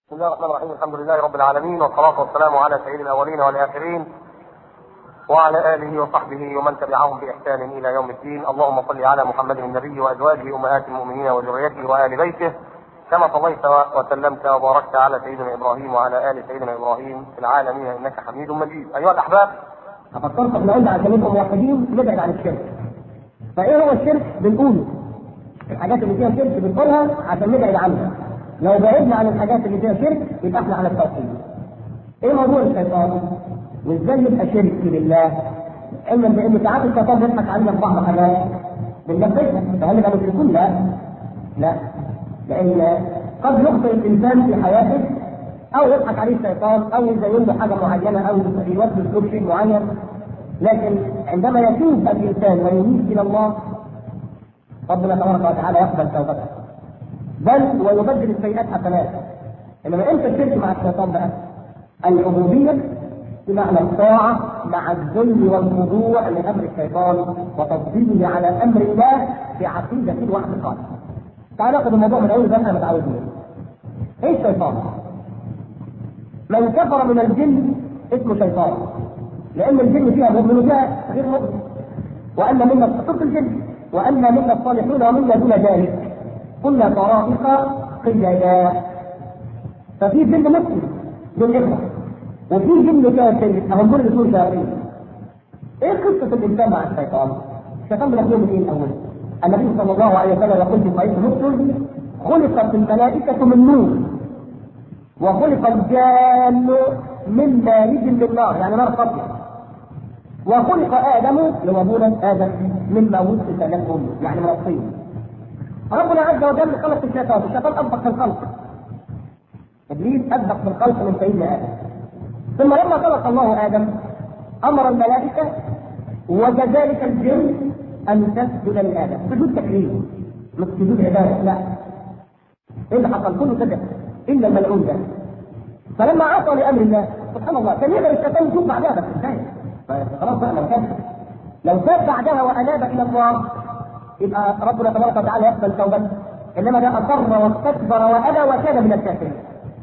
بسم الله الرحمن الرحيم الحمد لله رب العالمين والصلاة والسلام على سيد الأولين والآخرين وعلى آله وصحبه ومن تبعهم بإحسان إلى يوم الدين اللهم صل على محمد النبي وأزواجه أمهات المؤمنين وذريته وآل بيته كما صليت وسلمت وباركت على سيدنا إبراهيم وعلى آل سيدنا إبراهيم في العالمين إنك حميد مجيد أيها الأحباب فكرت احنا قلنا عشان نبقى موحدين نبعد عن الشرك. فايه هو الشرك؟ بنقوله. الحاجات اللي فيها شرك بنقولها عشان نبعد عنها. لو بعدنا عن الحاجات اللي فيها شرك يبقى احنا على التوحيد. ايه موضوع الشيطان؟ وازاي يبقى شرك بالله؟ علما بان ساعات الشيطان بيضحك علينا في بعض الحاجات بننفذها فهل نبقى مشركون؟ لا. لا. لان قد يخطئ الانسان في حياته او يضحك عليه الشيطان او يزين له حاجه معينه او يوسوس له شيء معين لكن عندما يتوب الانسان وينيب الى الله ربنا تبارك وتعالى يقبل توبته بل ويبدل السيئات حسنات انما امتى الشرك مع الشيطان بقى؟ العبوديه بمعنى الطاعه مع الذل والخضوع لامر الشيطان وتفضيله على امر الله في عقيده واعتقاد. تعال ناخذ الموضوع من اول زي ما متعودين. ايه الشيطان؟ من كفر من الجن اسمه شيطان لان الجن فيها مؤمن وفيها غير مؤمن وان منا صدق الجن وان منا الصالحون ومنا دون ذلك كنا طرائق قيادا ففي جن مسلم دول اخوه وفي جن كافر هم دول رسول شياطين ايه قصه الانسان مع الشيطان؟ الشيطان بناخده من ايه الاول؟ النبي صلى الله عليه وسلم يقول في صحيح مسلم خلقت الملائكه من نور وخلق الجان من مارج من نار يعني نار قطر وخلق ادم اللي هو ابونا ادم مما وسط لكم يعني من الطين ربنا عز وجل خلق الشيطان الشيطان اسبق في الخلق ابليس اسبق في الخلق من سيدنا ادم ثم لما خلق الله ادم امر الملائكه وكذلك الجن ان تسجد لادم سجود تكريم مش سجود عباده لا ايه اللي حصل كله سجد الا الملعون ده فلما عصى لامر الله سبحان الله كان يقدر الشيطان يشوف بعدها بس ازاي؟ خلاص بقى لو كان لو تاب بعدها واناب الى الله يبقى ربنا تبارك وتعالى يقبل توبته انما ده اصر واستكبر وابى وكان من الكافرين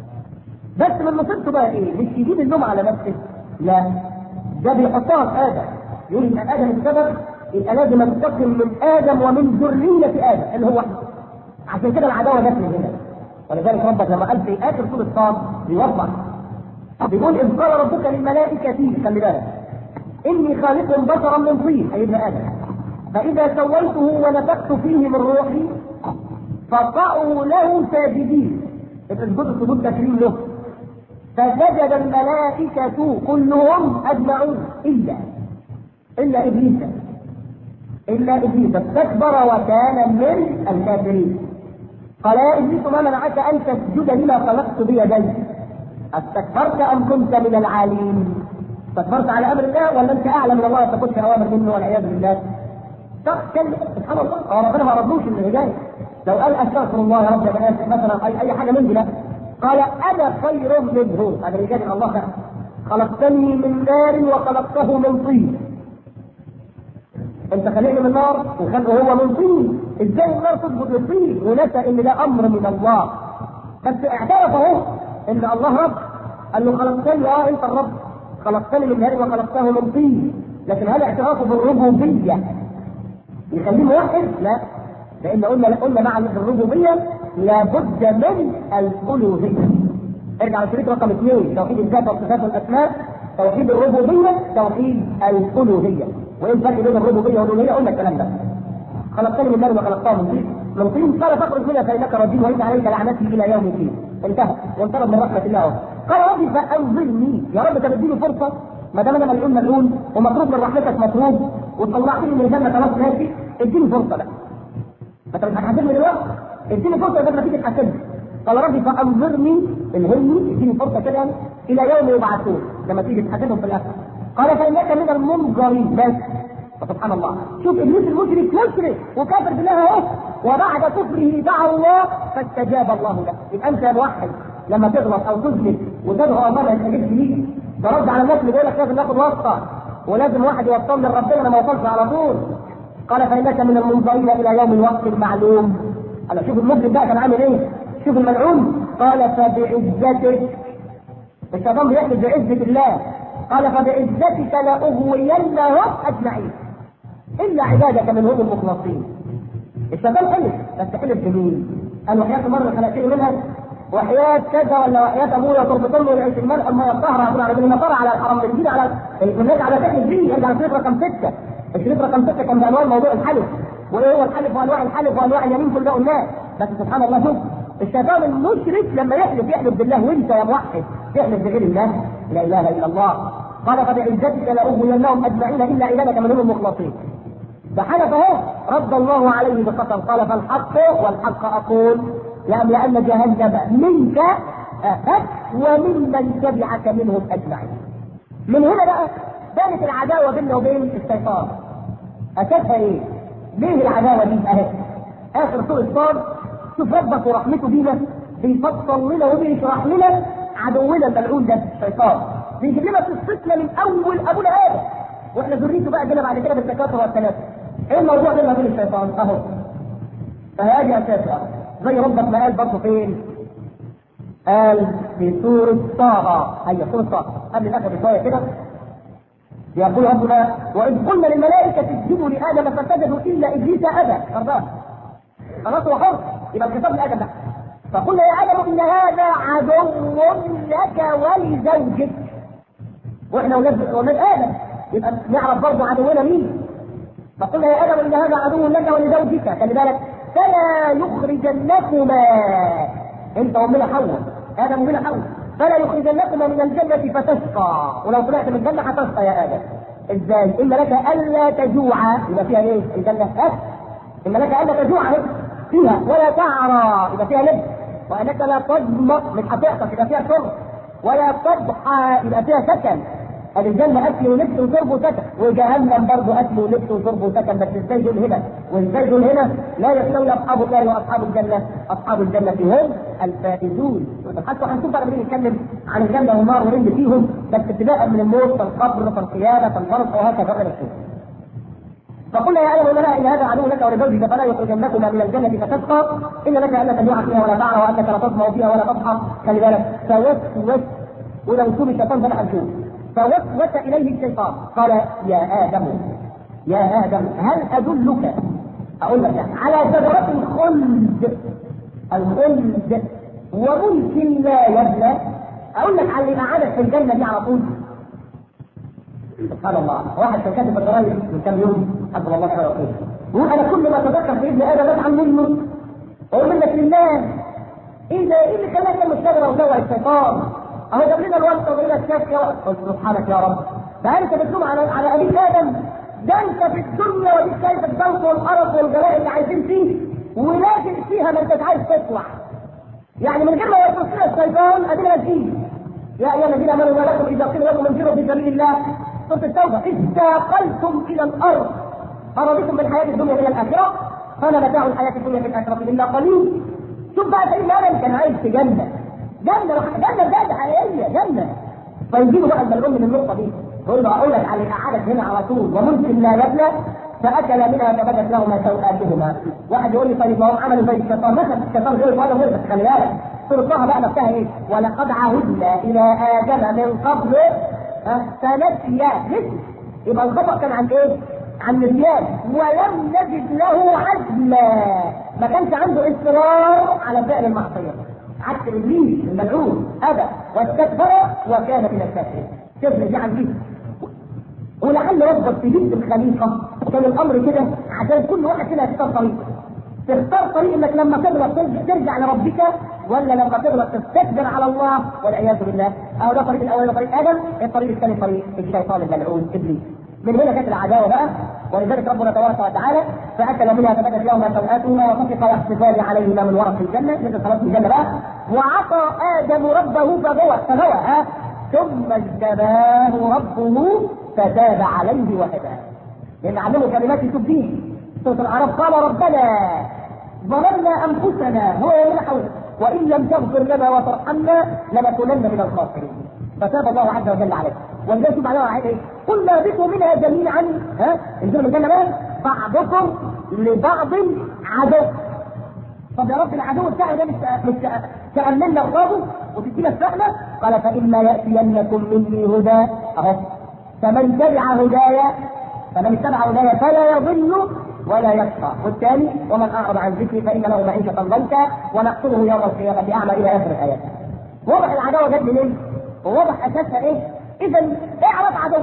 بس من مصيبته بقى ايه؟ مش يجيب اللوم على نفسه لا ده بيحطها في ادم يقول ان ادم السبب يبقى لازم انتقم من ادم ومن ذريه ادم اللي هو عشان كده العداوه جت من هنا ولذلك ربك لما قال في اخر سوره الصاد بيوضح بيقول اذ قال ربك للملائكه خلي بالك اني خالق بشرا من طين اي ابن ادم فاذا سويته ونفخت فيه من روحي فقعوا له ساجدين اسجدوا سجود تكريم له فسجد الملائكة كلهم أجمعون إلا إلا إبليس إلا إبليس استكبر وكان من الكافرين قال يا ابليس ما منعك ان تسجد لما خلقت بيدي استكبرت ام كنت من العالين استكبرت على امر الله ولا انت اعلى من الله تاخذش اوامر منه والعياذ بالله كان سبحان الله هو ربنا ما رضوش من الهدايه لو قال استغفر الله يا رب يا اسف مثلا اي اي حاجه من دي لا قال انا خير منه هذا رجال الله خير خلقتني من نار وخلقته من طين انت خلقني من نار وخلقه هو من طين ازاي النار تسجد للطين ونسى ان ده امر من الله بس اعترف اهو ان الله رب قال له خلقتني اه انت الرب خلقتني من نار وخلقته من طين لكن هل اعترافه بالربوبيه يخليه موحد؟ لا لان قلنا قلنا مع الربوبيه لابد من الالوهيه ارجع لشريط رقم اثنين توحيد الذات والصفات والاسماء توحيد الربوبيه توحيد الالوهيه وايه الفرق بين الربوبيه والالوهيه قلنا الكلام ده خلقتني من نار وخلقتها من طين من طين قال فاخرج منها فانك رجيم وان عليك لعنتي الى يوم الدين انتهى وانطرد من رحمه الله قال ربي فانظرني يا رب تديني فرصه ما دام انا ملعون ملعون ومطلوب من رحمتك مطلوب وطلعتني من الجنه خلاص ماشي اديني فرصه بقى انت مش هتحاسبني دلوقتي اديني فرصه لما تيجي تحاسبني قال ربي فانظرني الهمني اديني فرصه كده الى يوم يبعثون لما تيجي تحاسبهم في الاخره قال فانك من المنظرين بس فسبحان الله شوف ابليس المشرك يشرك وكافر بالله اهو وبعد كفره دعا الله فاستجاب الله له يبقى انت يا موحد لما تغلط او تذنب وتدعو الله ما يستجيبش ليك برد على الناس اللي بيقول لك لازم ناخد واسطه ولازم واحد يوصل لربنا انا ما وصلش على طول قال فانك من المنظرين الى يوم الوقت المعلوم انا شوف المسلم بقى كان عامل ايه شوف الملعون قال فبعزتك الشيطان بيحلف بعزة الله قال فبعزتك لأغوينهم أجمعين إلا عبادك منهم المخلصين الشيطان حلف بس حلف بمين؟ قال وحياة مرة خلقتني منها وحياة كذا ولا وحياة ابويا تربطني ويعيش الملح ما يطهر ابونا على ابن على الحرم الجديد على الناس على فكر الدين يرجع الشريط رقم ستة الشريط رقم ستة كان بعنوان موضوع الحلف وايه هو الحلف وانواع الحلف وانواع اليمين كل ده قلناه بس سبحان الله شوف الشيطان المشرك لما يحلف يحلف بالله وانت يا موحد تحلف بغير الله لا اله الا الله قال فبعزتك لاغوينهم اجمعين الا عبادك منهم المخلصين فحلف اهو رد الله عليه بقسم قال فالحق والحق اقول لأملأن جهنم منك أخذ وممن تبعك منهم أجمعين. من هنا بقى بانت العداوة بيننا وبين الشيطان. أساسها إيه؟ ليه العداوة دي أهي؟ آخر سورة الصاد شوف ربك ورحمته بينا بيفصل لنا وبيشرح لنا عدونا الملعون ده الشيطان. بيجيب لنا قصتنا من أول أبونا آدم. واحنا ذريته بقى جينا بعد كده بالتكاثر والثلاثة. ايه الموضوع بيننا وبين الشيطان؟ اهو. فهذه اساسها زي ربك ما قال برضه فين؟ قال في سورة طه هي سورة طه قبل الآخر بشوية كده يقول ربنا وإذ قلنا للملائكة اسجدوا لآدم فسجدوا إلا إبليس أبى خلاص خلاص هو حر يبقى الكتاب لآدم بقى فقلنا يا آدم إن هذا عدو لك ولزوجك وإحنا ولاد ولاد آدم يبقى نعرف برضه عدونا مين فقلنا يا آدم إن هذا عدو لك ولزوجك خلي بالك فلا يخرجنكما انت وامنا حواء ادم وامنا حواء فلا يخرجنكما من الجنة فتشقى ولو طلعت من الجنة هتشقى يا ادم ازاي؟ ان لك الا تجوع يبقى فيها ايه؟ الجنة اكل ان لك الا تجوع فيها ولا تعرى يبقى فيها لب وانك لا تظمأ من حقيقتك يبقى فيها شرب ولا تضحى يبقى فيها سكن ادي الجنه اكل ولبس وشرب وسكن وجهنم برضه اكل ولبس وشرب وسكن بس ازاي دول هنا وازاي دول هنا لا يستوي اصحاب النار واصحاب الجنه اصحاب الجنه هم الفائزون حتى هنشوف بقى لما نتكلم عن الجنه والنار وايه اللي فيهم بس ابتداء من الموت فالقبر فالقيامه فالبرق وهكذا الى الشيء فقلنا يا ايها الملائكه ان هذا عدو لك ولزوجك فلا يخرجنكما من الجنه فتشقى ان لك الا تجوع فيها ولا تعرى وانك لا تظمأ فيها ولا تضحى خلي بالك فوسوس ولو شوف الشيطان ده هنشوف فوسوس اليه الشيطان قال يا ادم يا ادم هل ادلك اقول لك يعني على شجره الخلد الخلد وملك لا يبلى اقول لك على اللي قعدك في الجنه دي على طول سبحان الله واحد كان كاتب الجرايد من كام يوم حسب الله خير وخير يقول انا كل ما اتذكر في ابن ادم ازعل منه واقول لك لله ايه ده ايه اللي خلاك تعمل الشجره ودوع الشيطان اهو جاب لنا الوقت وجاب لنا الشك قلت سبحانك يا رب ده انت بتلوم على على ابيك ادم ده انت في الدنيا وديك شايف الضغط والقرف والجلاء اللي عايزين فيه ولازم فيها ما انتش عايز تطلع يعني من غير ما يوصل فيها الشيطان ادينا ماشيين يا ايها الذين امنوا ما لكم اذا قيل لكم انفروا في سبيل الله سوره التوبه استاقلتم الى الارض فرضيتم بالحياه الدنيا الى الاخره فما متاع الحياه الدنيا في الاخره الا قليل شوف بقى سيدنا ادم كان عايش في جنه جنه جنه بجد حقيقيه جنه فيجيبوا بقى الملعون من النقطه دي يقول له اقول لك على قعدك هنا على طول وممكن لا يبلى فاكل منها فبدت لهما سوءاتهما واحد يقول لي طيب ما هم عملوا زي الشيطان مثلا الشيطان غير ولا غير بس خلي بالك سوره طه بقى نفسها ايه ولقد عهدنا الى ادم من قبل فنسي نسي يبقى الخطا كان عن ايه؟ عن نسيان ولم نجد له عزما ما كانش عنده اصرار على فعل المعصيه عكس ابليس الملعون ابى واستكبر وكان من الكافرين شوف نرجع دي ولعل ربك في بيت الخليفه كان الامر كده عشان كل واحد كده يختار طريق تختار طريق انك لما تغلط ترجع لربك ولا لما تغلط تستكبر على الله والعياذ بالله اهو ده الطريق الاول طريق ادم الطريق الثاني طريق الشيطان الملعون ابليس من هنا كانت العداوه بقى ولذلك ربنا تبارك وتعالى فاكل منها فبدت لهما سوءاتهما وطفق يخصفان عليهما من ورق الجنه مثل خلاص الجنه بقى وعصى ادم ربه فغوى فغوى ها ثم اجتباه ربه فتاب عليه وهدى لان علمه كلمات تبديه سوره الاعراف قال ربنا ظلمنا انفسنا هو يمين حوله وان لم تغفر لنا وترحمنا لنكونن من الخاسرين فتاب الله عز وجل عليه ولذلك شوف عليها واحد ايه قلنا اهبطوا منها جميعا ها انزلوا من الجنه بقى بعضكم لبعض عدو طب يا رب العدو بتاعي ده مش مش تأملنا قصاده وتدينا الفهمة قال فإما يأتينكم مني هدى أهو فمن تبع هدايا فمن اتبع هدايا فلا يضل ولا يشقى والثاني ومن اعرض عن ذكري فان له معيشه ضنكا ونقتله يوم القيامه اعمى الى اخر الايات. واضح العداوه جت منين؟ وواضح اساسها ايه؟ اذا اعرف عدوك.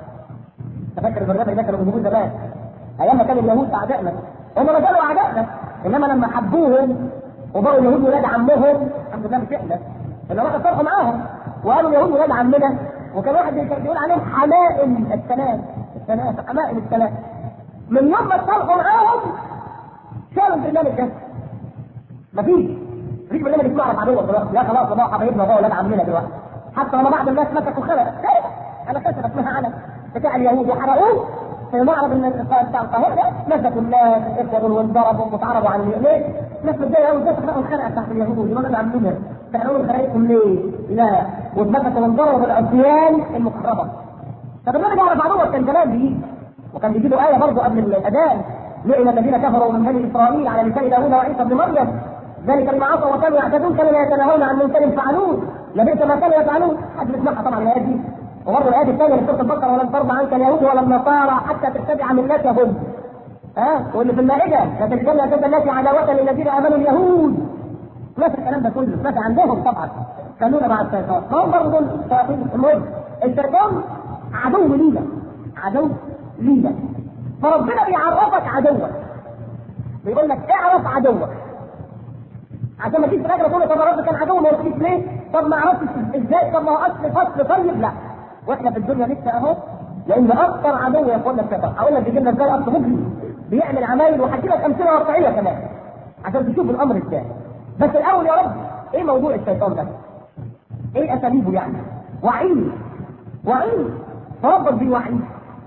تفكر الرجال ده كانوا بيجيبوه زمان ايام ما كان اليهود اعدائنا هم ما زالوا اعدائنا انما لما حبوهم وبقوا اليهود ولاد عمهم الحمد لله مش احنا انما تصرفوا معاهم وقالوا اليهود ولاد عمنا وكان واحد كان بيقول عليهم حمائم السلام السلام حمائم السلام من يوم ما اتصالحوا معاهم شالوا البرنامج ده مفيش مفيش برنامج اسمه اعرف عدوك دلوقتي لا خلاص بقى حبايبنا بقى ولاد عمنا دلوقتي حتى لما بعض الناس مسكوا خلق انا كسر اسمها علم بتاع اليهود وحرقوه في معرض من بتاع القاهره مسكوا الناس الاخوه وانضربوا واتعرضوا عن اليمين ناس متضايقه قوي ازاي تخلقوا الخلقه بتاعت اليهود لماذا اللي عاملينها؟ تعملوا خلقكم ليه؟ لا واتمسكوا وانضربوا بالعصيان المقربه طب النبي يعرف عدوك كان زمان بيجي وكان بيجيبوا آية برضه قبل الأذان لئن الذين كفروا من بني إسرائيل على لسان داوود وعيسى بن مريم ذلك بما عصوا وكانوا يعتدون كانوا لا يتناهون عن منكر فعلوه لبئس ما كانوا يفعلون حد يسمعها طبعا الآيات دي وبرضه الآية الثانية في سورة البقرة ولن ترضى عنك اليهود ولا النصارى حتى تتبع ملتهم ها واللي في المائدة لتجدن أشد الناس عداوة للذين آمنوا اليهود ما في الكلام ده كله ما في عندهم طبعا كانونا مع الشيطان ما هم برضه الشياطين المهم الشيطان عدو لينا عدو لينا فربنا بيعرفك عدوك بيقول لك اعرف عدوك عشان ما تيجي في الاخر تقول طب رب كان عدو ما قلتليش ليه؟ طب ما عرفتش ازاي؟ طب ما هو اصل فصل طيب لا واحنا في الدنيا لسه اهو لان اكثر عدو يا اخوانا الشيطان هقول لك بيجي لنا ازاي اصل مجرم بيعمل عمايل وهحكي لك امثله واقعيه كمان عشان تشوف الامر ازاي بس الاول يا رب ايه موضوع الشيطان ده؟ ايه اساليبه يعني؟ وعيد وعيد فربك بيوعيك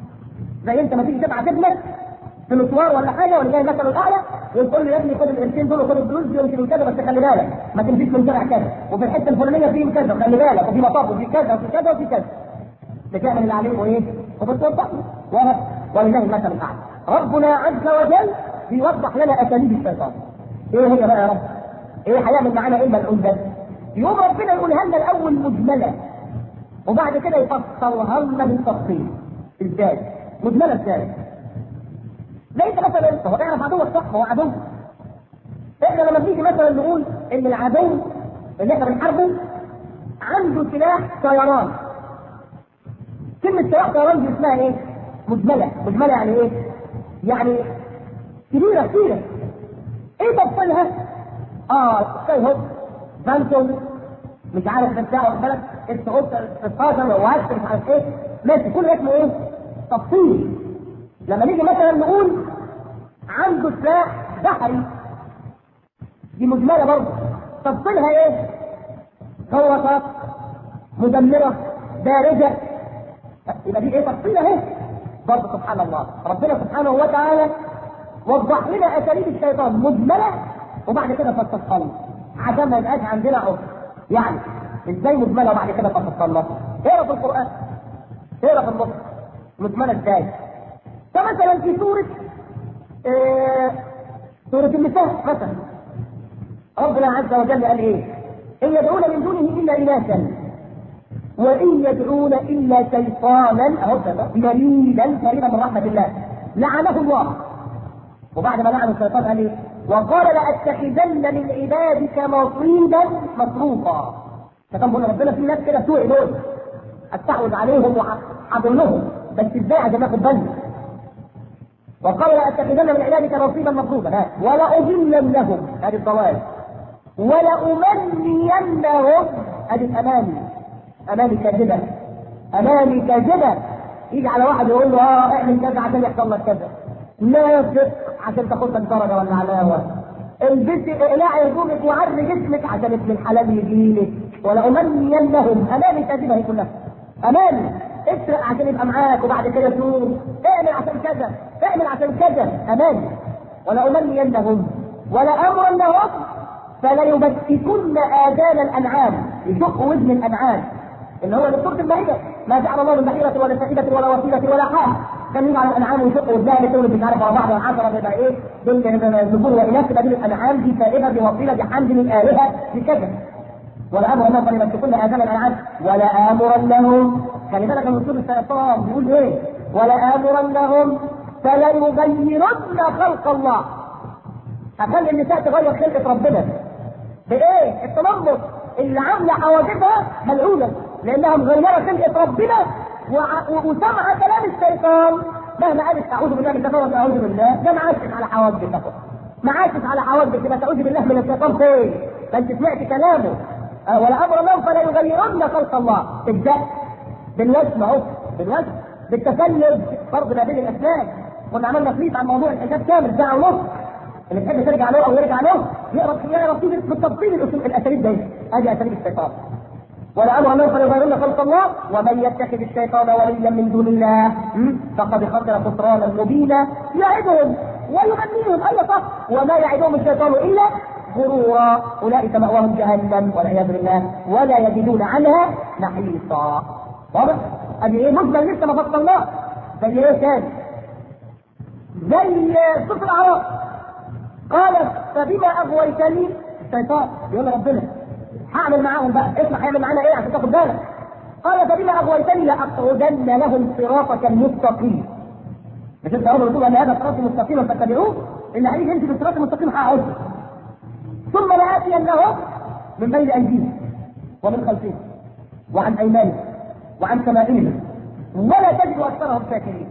زي انت ما تيجي تبعت ابنك في مشوار ولا حاجه ولا جاي مثلا الاعلى وتقول له يا ابني خد القرشين دول وخد الفلوس دي ويمكن كذا بس خلي بالك ما تمشيش من شارع كذا وفي الحته الفلانيه فيه كذا خلي بالك وفي مطاف وفي كذا وفي كذا وفي كذا بتعمل اللي عليه وايه؟ وبتوضح له ولله المثل الاعلى ربنا عز وجل بيوضح لنا اساليب الشيطان ايه هي بقى يا رب؟ ايه هيعمل معانا ايه الملعون ده؟ يوم ربنا يقولها لنا الاول مجمله وبعد كده يفصلها لنا بالتفصيل ازاي؟ مجمله ازاي؟ ليس مثلا هو اعرف عدوك صح هو عدو احنا لما بنيجي مثلا نقول ان العدو اللي احنا بنحاربه عنده سلاح طيران كلمة سلاح طيران دي اسمها ايه؟ مجملة، مجملة يعني ايه؟ يعني كبيرة كبيرة ايه تفصيلها؟ اه سكاي هوب فانتوم مش عارف بتاع واخد بالك اس او 16 وهكس مش عارف ايه ماشي كل اسمه ايه؟ تفصيل لما نيجي مثلا نقول عنده سلاح بحري دي مجملة برضه تفصيلها ايه؟ غواصات مدمرة بارزة يبقى دي ايه تفصيلها اهي برضه سبحان الله ربنا سبحانه وتعالى وضح لنا اساليب الشيطان مجملة وبعد كده فصلنا عشان ما يبقاش عندنا عذر يعني ازاي مجملة وبعد كده فصلنا اقرا في القرآن اقرا في النص مجملة ازاي فمثلا في سورة آه سورة النساء مثلا ربنا عز وجل قال ايه؟ ان يدعون من دونه الا اناثا وان يدعون الا شيطانا اهو مريدا مريدا من رحمه الله لعنه الله وبعد ما لعن الشيطان قال ايه؟ وقال لاتخذن من عبادك نصيبا مصروفا فكان بيقول ربنا في ناس كده سوء دول استحوذ عليهم وحضنهم بس ازاي عشان ناخد بالنا وقال لأتخذن من عبادك نصيبا مفروضا ولأضلنهم هذه الضلال ولأمنينهم هذه الأماني أماني كاذبة أماني كاذبة يجي على واحد يقول له اه اعمل كذا عشان يحصل لك كذا نافق عشان تاخد لك درجة ولا علاوة البسي اقلعي هدومك وعري جسمك عشان ابن الحلال يجيلك ولأمنينهم أماني كاذبة هي كلها أماني اسرق عشان يبقى معاك وبعد كده توب اعمل عشان كذا اعمل عشان كذا امان ولأمنينهم ولأمرنهم فليبتكن آذان الأنعام يشق وزن الأنعام اللي هو لسورة المائدة ما جعل الله من بحيرة ولا سائبة ولا وسيلة ولا حام كان يجعل الأنعام ويشق وزنها لتولد مش عارف على بعض والعشرة بيبقى إيه دول ذكور وإناث تبقى دي الأنعام دي سائبة دي وسيلة دي حمد من آلهة دي كذا ولا امرنهم فليمسكن اذان الانعام ولا امرنهم خلي بالك من اسلوب الشيطان بيقول ايه؟ ولا امرنهم فليغيرن خلق الله هخلي النساء تغير خلقه ربنا بايه؟ التنمر اللي عامله حواجبها ملعونه لانها مغيره خلقه ربنا وسمع كلام الشيطان مهما قالت اعوذ بالله من الشيطان اعوذ بالله ده ما عاشت على حواجبك ما عاشت على حواجبك يبقى تعوذ بالله من الشيطان فين؟ ما انت سمعت كلامه أه ولا امر لهم فلا يغيرن خلق الله ابدا بالوزن اهو بالوزن بالتسلل فرض ما بين الاسنان كنا عملنا خليط عن موضوع الحجاب كامل ساعه ونص اللي تحب ترجع له او يرجع له يقرا يقرا فيه بالتفصيل الاساليب دي ادي اساليب الشيطان ولا امر لهم فليغيرن خلق الله ومن يتخذ الشيطان وليا من دون الله فقد خسر خسرانا مبينا يعدهم ويغنيهم اي صح وما يعدهم الشيطان الا غرورا اولئك ماواهم جهنم والعياذ بالله ولا يجدون عنها محيصا واضح؟ ادي ايه مجمل لسه ما فصلناه زي ايه تاني؟ زي صوت الاعراف قال فبما اغويتني الشيطان يقول ربنا هعمل معاهم بقى اسمع هيعمل معانا ايه عشان تاخد بالك قال فبما اغويتني لاقعدن لهم صراطك المستقيم مش انت اول بتقول ان هذا صراط مستقيم فاتبعوه اللي هيجي يمشي بالصراط المستقيم هقعد ثم لاتينهم من بين ايديهم ومن خلفهم وعن ايمانهم وعن شمائلهم ولا تجد اكثرهم شاكرين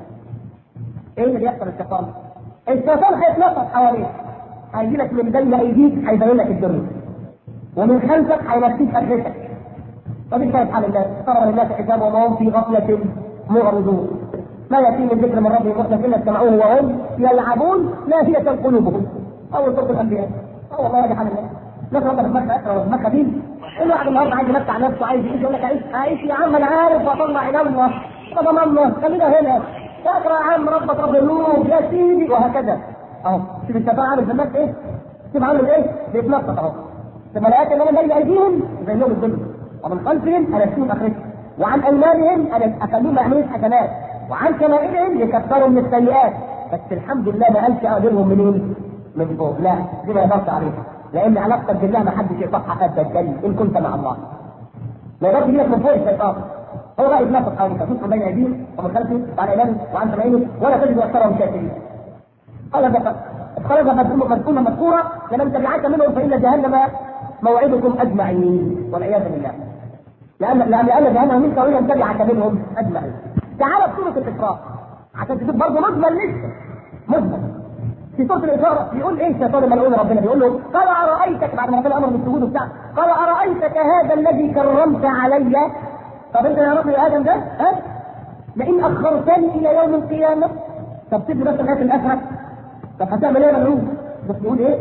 ايه اللي بيحصل الشيطان؟ الشيطان هيتنطط حواليك هيجي لك من بين ايديك هيبين لك الدنيا ومن خلفك هينسيك اجهزتك وبالتالي يفعل الناس اقترب للناس حساب وما هم في غفله معرضون ما ياتي من ذكر من ربهم محدث الا استمعوه وهم يلعبون لاهية قلوبهم اول سوره الانبياء اه والله هذه حال الناس ناس ربنا في مكه اكثر في مكه دين كل واحد النهارده عايز يمتع نفسه عايز يعيش يقول لك عيش عيش يا عم انا عارف واطلع عين الله وضمنا خلينا هنا اقرا يا عم ربك رب القلوب يا سيدي وهكذا اهو شوف الشيطان عامل في الناس ايه؟ شوف عامل ايه؟ بيتنطط اهو ثم لا ان انا بين ايديهم زي لهم الدنيا ومن خلفهم انسيهم اخرتهم وعن ايمانهم انا اخليهم يعملوا حسنات وعن شمائلهم يكفروا من السيئات بس الحمد لله ما قالش اقدرهم منين؟ من فوق لا دي ما يقدرش عليها لان علاقتك بالله ما حدش يصحح ابدا ان كنت مع الله ما يقدرش يجيلك من فوق الشيطان هو بقى يتنافس حواليك تصل بين ايديهم ومن خلفهم وعن ايمانهم وعن شمائلهم ولا تجد اكثرهم شاكرين قال ده خرج مذكورا مذكورا لمن تبعك منهم فان جهنم موعدكم اجمعين والعياذ بالله لان لان لان جهنم منك وان تبعك منهم اجمعين تعال في سوره الاسراء عشان تشوف برضه مجمل لسه مجمل في سوره الاسراء بيقول ايه الشيطان الملعون ربنا بيقول له قال ارايتك بعد ما ربنا امر بالسجود وبتاع قال ارايتك هذا الذي كرمت علي طب انت يا رب يا ادم ده ها لئن اخرتني الى يوم القيامه طب سيب بس لغايه الاخره طب هتعمل ايه يا ملعون بس بيقول ايه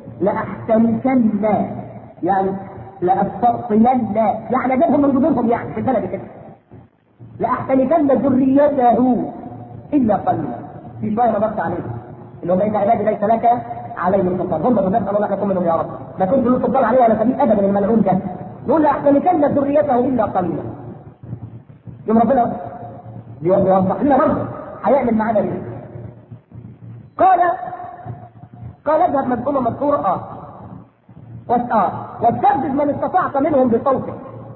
لاحتمكن يعني لأستأصلن يعني اجيبهم من جذورهم يعني في البلد كده لأحتمكن ذريته إلا قليلا في شوية نظرت عليه اللي هم إن عبادي ليس لك عليهم سلطان هم دول نسأل الله يكون منهم يا رب ما كنت له سلطان عليه ولا سبيل أبدا الملعون ده يقول لأحتمكن ذريته إلا قليلا يوم ربنا بيوضح لنا برضه هيعمل معانا ليه قال قال اذهب مذكورا مذكورا اه آه. واستفزز من استطعت منهم بصوتك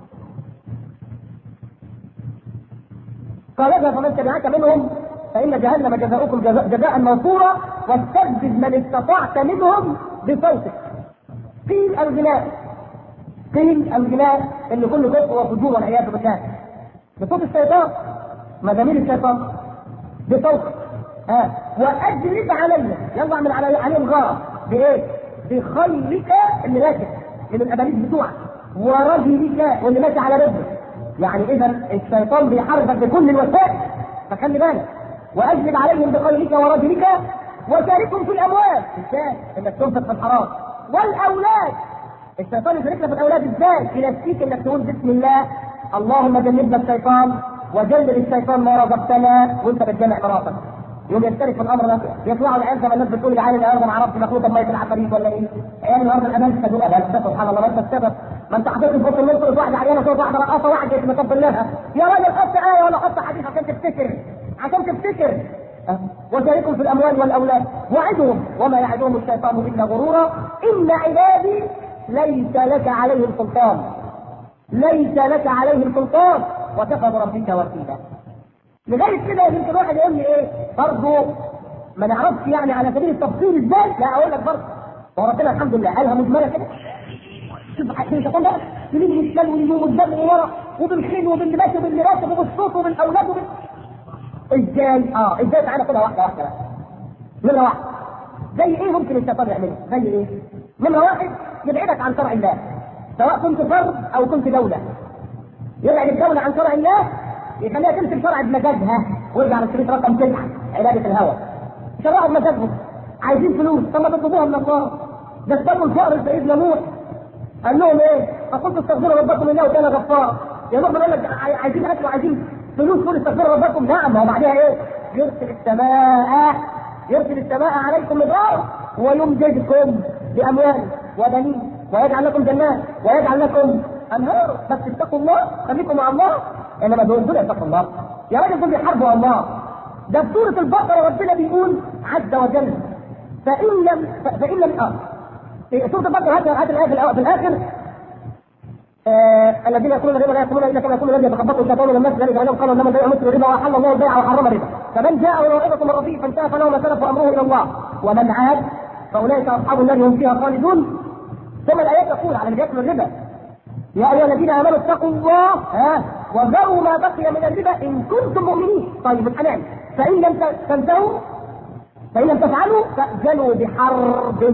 قال اذهب فمن تبعك منهم فإن جهنم جزاؤكم جزاء, جزاء موفورا واستفزز من استطعت منهم بصوتك قيل الغناء قيل الغناء اللي كله كفر وفجور والعياذ بالله بصوت الشيطان مزامير الشيطان بصوتك ها واجلب علي يلا اعمل علي عليهم غاره بايه؟ بخيلك اللي ماشي من الاباليس بتوعك ورجلك واللي ماشي على رجلك يعني اذا الشيطان بيحاربك بكل الوسائل فخلي بالك واجلب عليهم بخيلك ورجلك وشاركهم في الاموال ازاي؟ انك تنفق في الحرام والاولاد الشيطان يشاركنا في الاولاد ازاي؟ ينسيك انك تقول بسم الله اللهم جنبنا الشيطان وجنب الشيطان ما رزقتنا وانت بتجمع مراتك يوم يشترك في الامر ده يطلعوا العيال زي ما الناس بتقول العيال النهارده ما اعرفش مخلوقه ميه العفاريت ولا ايه؟ عيال النهارده الامانه تقول ابدا سبحان الله ما انت السبب ما انت حطيت في النص النص واحده عيانه صوت واحده رقاصه واحده اسمها طب لها يا راجل حط ايه ولا حط حديث عشان تفتكر عشان تفتكر وشاركهم في الاموال والاولاد وعدهم وما يعدهم الشيطان الا غرورا ان عبادي ليس لك عليهم سلطان ليس لك عليهم سلطان وكفى بربك وكيلا لغايه كده يمكن واحد يقول لي ايه برضه ما نعرفش يعني على سبيل التفصيل ازاي لا اقول لك برضه وربنا الحمد لله قالها مجمله كده شوف الشيطان بقى يمين وشمال ويمين قدام وورا وبالخيل وباللباس وباللباس وبالصوت وبالاولاد وبال ازاي؟ اه ازاي تعالى كده واحده واحده بقى نمره واحده زي ايه ممكن الشيطان يعمله؟ زي ايه؟ نمره واحد يبعدك عن شرع الله سواء كنت فرد او كنت دوله يبعد الدوله عن شرع الله يخليها تمسك شرع بمزاجها وارجع للشريط رقم تسعه عباده الهوى شرعوا بمزاجهم عايزين فلوس طب ما تطلبوها من الله ده استنوا الفقر سيدنا نوح قال لهم ايه؟ فقلت استغفروا ربكم انه كان غفارا يا نوح بيقول لك عايزين اكل وعايزين فلوس قول استغفروا ربكم نعم هو بعدها ايه؟ يرسل السماء يرسل السماء عليكم مدرارا ويمددكم باموال وبنين ويجعل لكم جنات ويجعل لكم انهار بس اتقوا الله خليكم مع الله انما دول دول اتقوا الله يا راجل دول بيحاربوا الله ده في سوره البقره ربنا بيقول عز وجل فان لم فان لم اه في سوره البقره هات هات الايه في الأول- في الاخر آه الذين يقولون الربا لا يقولون الا كما يقول الذي يتخبطه الشيطان من الناس ذلك انهم قالوا انما البيع مثل الربا واحل الله البيع وحرم الربا فمن جاء موعظه من ربه فانتهى فله ما سلف وامره الى الله ومن عاد فاولئك اصحاب النار هم فيها خالدون ثم الايات تقول على اللي ياكل الربا يا ايها الذين امنوا اتقوا الله ها وذروا ما بقي من الربا ان كنتم مؤمنين طيب الحلال فان لم تنتهوا فان لم تفعلوا فاذنوا بحرب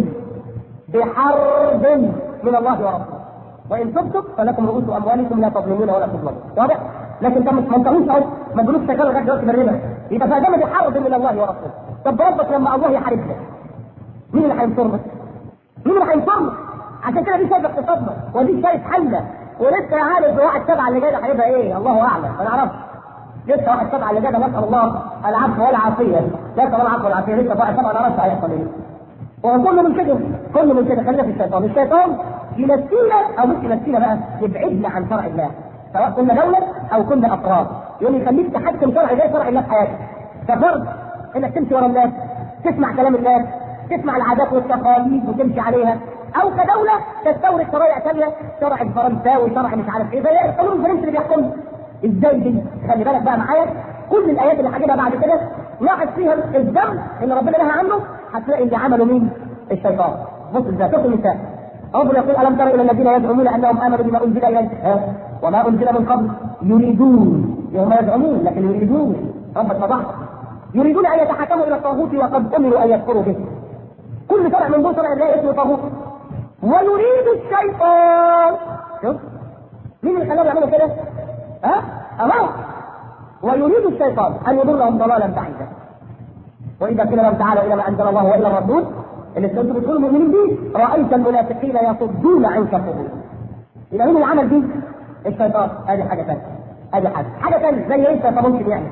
بحرب من الله ورسوله وان تبتم فلكم رؤوس اموالكم لا تظلمون ولا تظلمون واضح؟ لكن انت ما انتهوش اهو ما تقولوش تكلم لغايه دلوقتي بالربا يبقى فاذنوا بحرب من الله ورسوله طب ربك لما الله يحاربنا مين اللي هينصرنا؟ مين اللي هينصرنا؟ عشان كده دي شايف اقتصادنا ودي شايف حالنا ولسه عارف واحد سبعه اللي جاي ده هيبقى ايه الله اعلم ما نعرفش لسه واحد سبعه اللي جاي ده نسال الله العفو والعافيه نسال الله العفو والعافيه لسه واحد سبعه ما نعرفش هيحصل ايه وكله من كده كله من كده خلينا في الشيطان الشيطان ينسينا او مش ينسينا بقى يبعدنا عن شرع الله سواء كنا دولة او كنا افراد يقول يخليك تحكم شرع الله شرع الله في حياتك كفرد انك تمشي ورا الناس تسمع كلام الناس تسمع العادات والتقاليد وتمشي عليها او كدولة تستورد شرائع ثانية شرع الفرنساوي شرع مش عارف ايه زي القانون الفرنسي اللي بيحكم ازاي دي خلي بالك بقى معايا كل الايات اللي هجيبها بعد كده لاحظ فيها الذنب اللي ربنا نهى عنه هتلاقي اللي عمله مين؟ الشيطان بص ازاي شوف المثال ربنا يقول الم تر الى الذين يزعمون انهم امنوا بما انزل اليك ها؟ وما انزل من قبل يريدون هم يزعمون لكن يريدون ربك فضحك يريدون ان يتحكموا الى الطاغوت وقد امروا ان يكفروا به كل شرع من دون شرع الله اسمه طاغوت ويريد الشيطان شوف مين اللي خلاهم يعملوا كده؟ ها؟ اهو ويريد الشيطان ان يضلهم ضلالا بعيدا واذا قيل لهم تعالوا الى ما انزل الله والى الرسول اللي انتم بتقولوا المؤمنين به رايت المنافقين يصدون عنك صدورا يبقى مين اللي عمل دي؟ الشيطان ادي حاجه ثانيه ادي حاجه حاجه ثانيه زي ايه الشيطان ممكن يعمل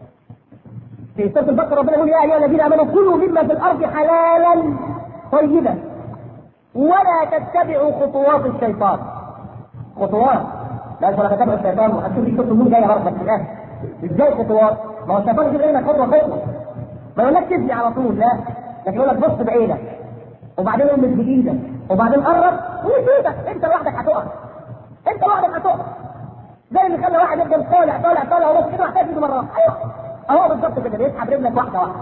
في سوره البقره ربنا يقول يا ايها الذين امنوا كلوا مما في الارض حلالا طيبا ولا تتبعوا خطوات الشيطان خطوات لا ولا تتبعوا الشيطان وهتشوف في كتب مين جايه برضه في الاخر ازاي خطوات؟ ما هو الشيطان يجيب لنا خطوه خطوه ما يقولكش تبني على طول لا لكن يقول لك بص بعينك وبعدين امس بايدك وبعدين قرب ويسيبك انت لوحدك هتقع انت لوحدك هتقع زي اللي خلى واحد يفضل طالع طالع طالع وبص كده محتاج ايده مره واحده ايوه اهو بالظبط كده بيسحب رجلك واحده واحده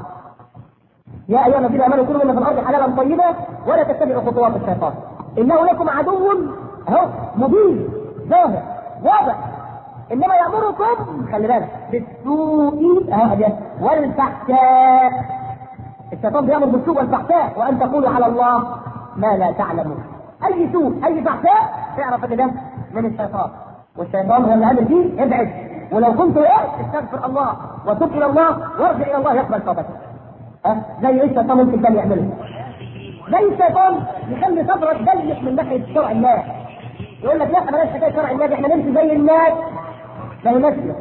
يا ايها الذين امنوا كلوا مما في الارض حلالا طيبا ولا تتبعوا خطوات الشيطان انه لكم عدو اهو مبين ظاهر واضح انما يامركم خلي بالك بالسوء اهو والفحشاء الشيطان بيامر بالسوء والفحشاء وان تقولوا على الله ما لا تعلمون اي سوء اي فحشاء تعرف ان ده من الشيطان والشيطان هو اللي امر فيه ابعد ولو كنت وقعت استغفر الله وتب الى الله وارجع الى الله يقبل توبتك ها زي ايه الشيطان ممكن كان يعمله زي الشيطان يخلي صدرك ضيق من ناحيه شرع الله يقول لك لا بلاش حكايه شرع الله احنا نمشي زي الناس زي نسله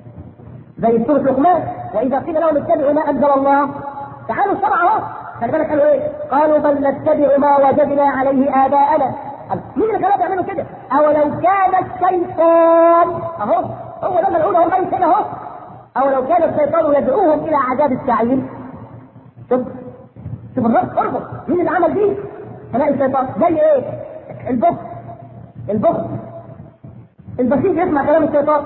زي سوره لقمان واذا قيل لهم اتبعوا ما انزل الله تعالوا الشرع اهو خلي بالك قالوا ايه؟ قالوا بل نتبع ما وجدنا عليه اباءنا مين اللي كانوا بيعملوا كده؟ اولو كان الشيطان اهو هو ده ملعون اهو ميت كده اهو اولو كان الشيطان يدعوهم الى عذاب السعير شوف شوف الرب اربط مين اللي عمل دي؟ تلاقي الشيطان زي ايه؟ البخل البخل البخيل يسمع كلام الشيطان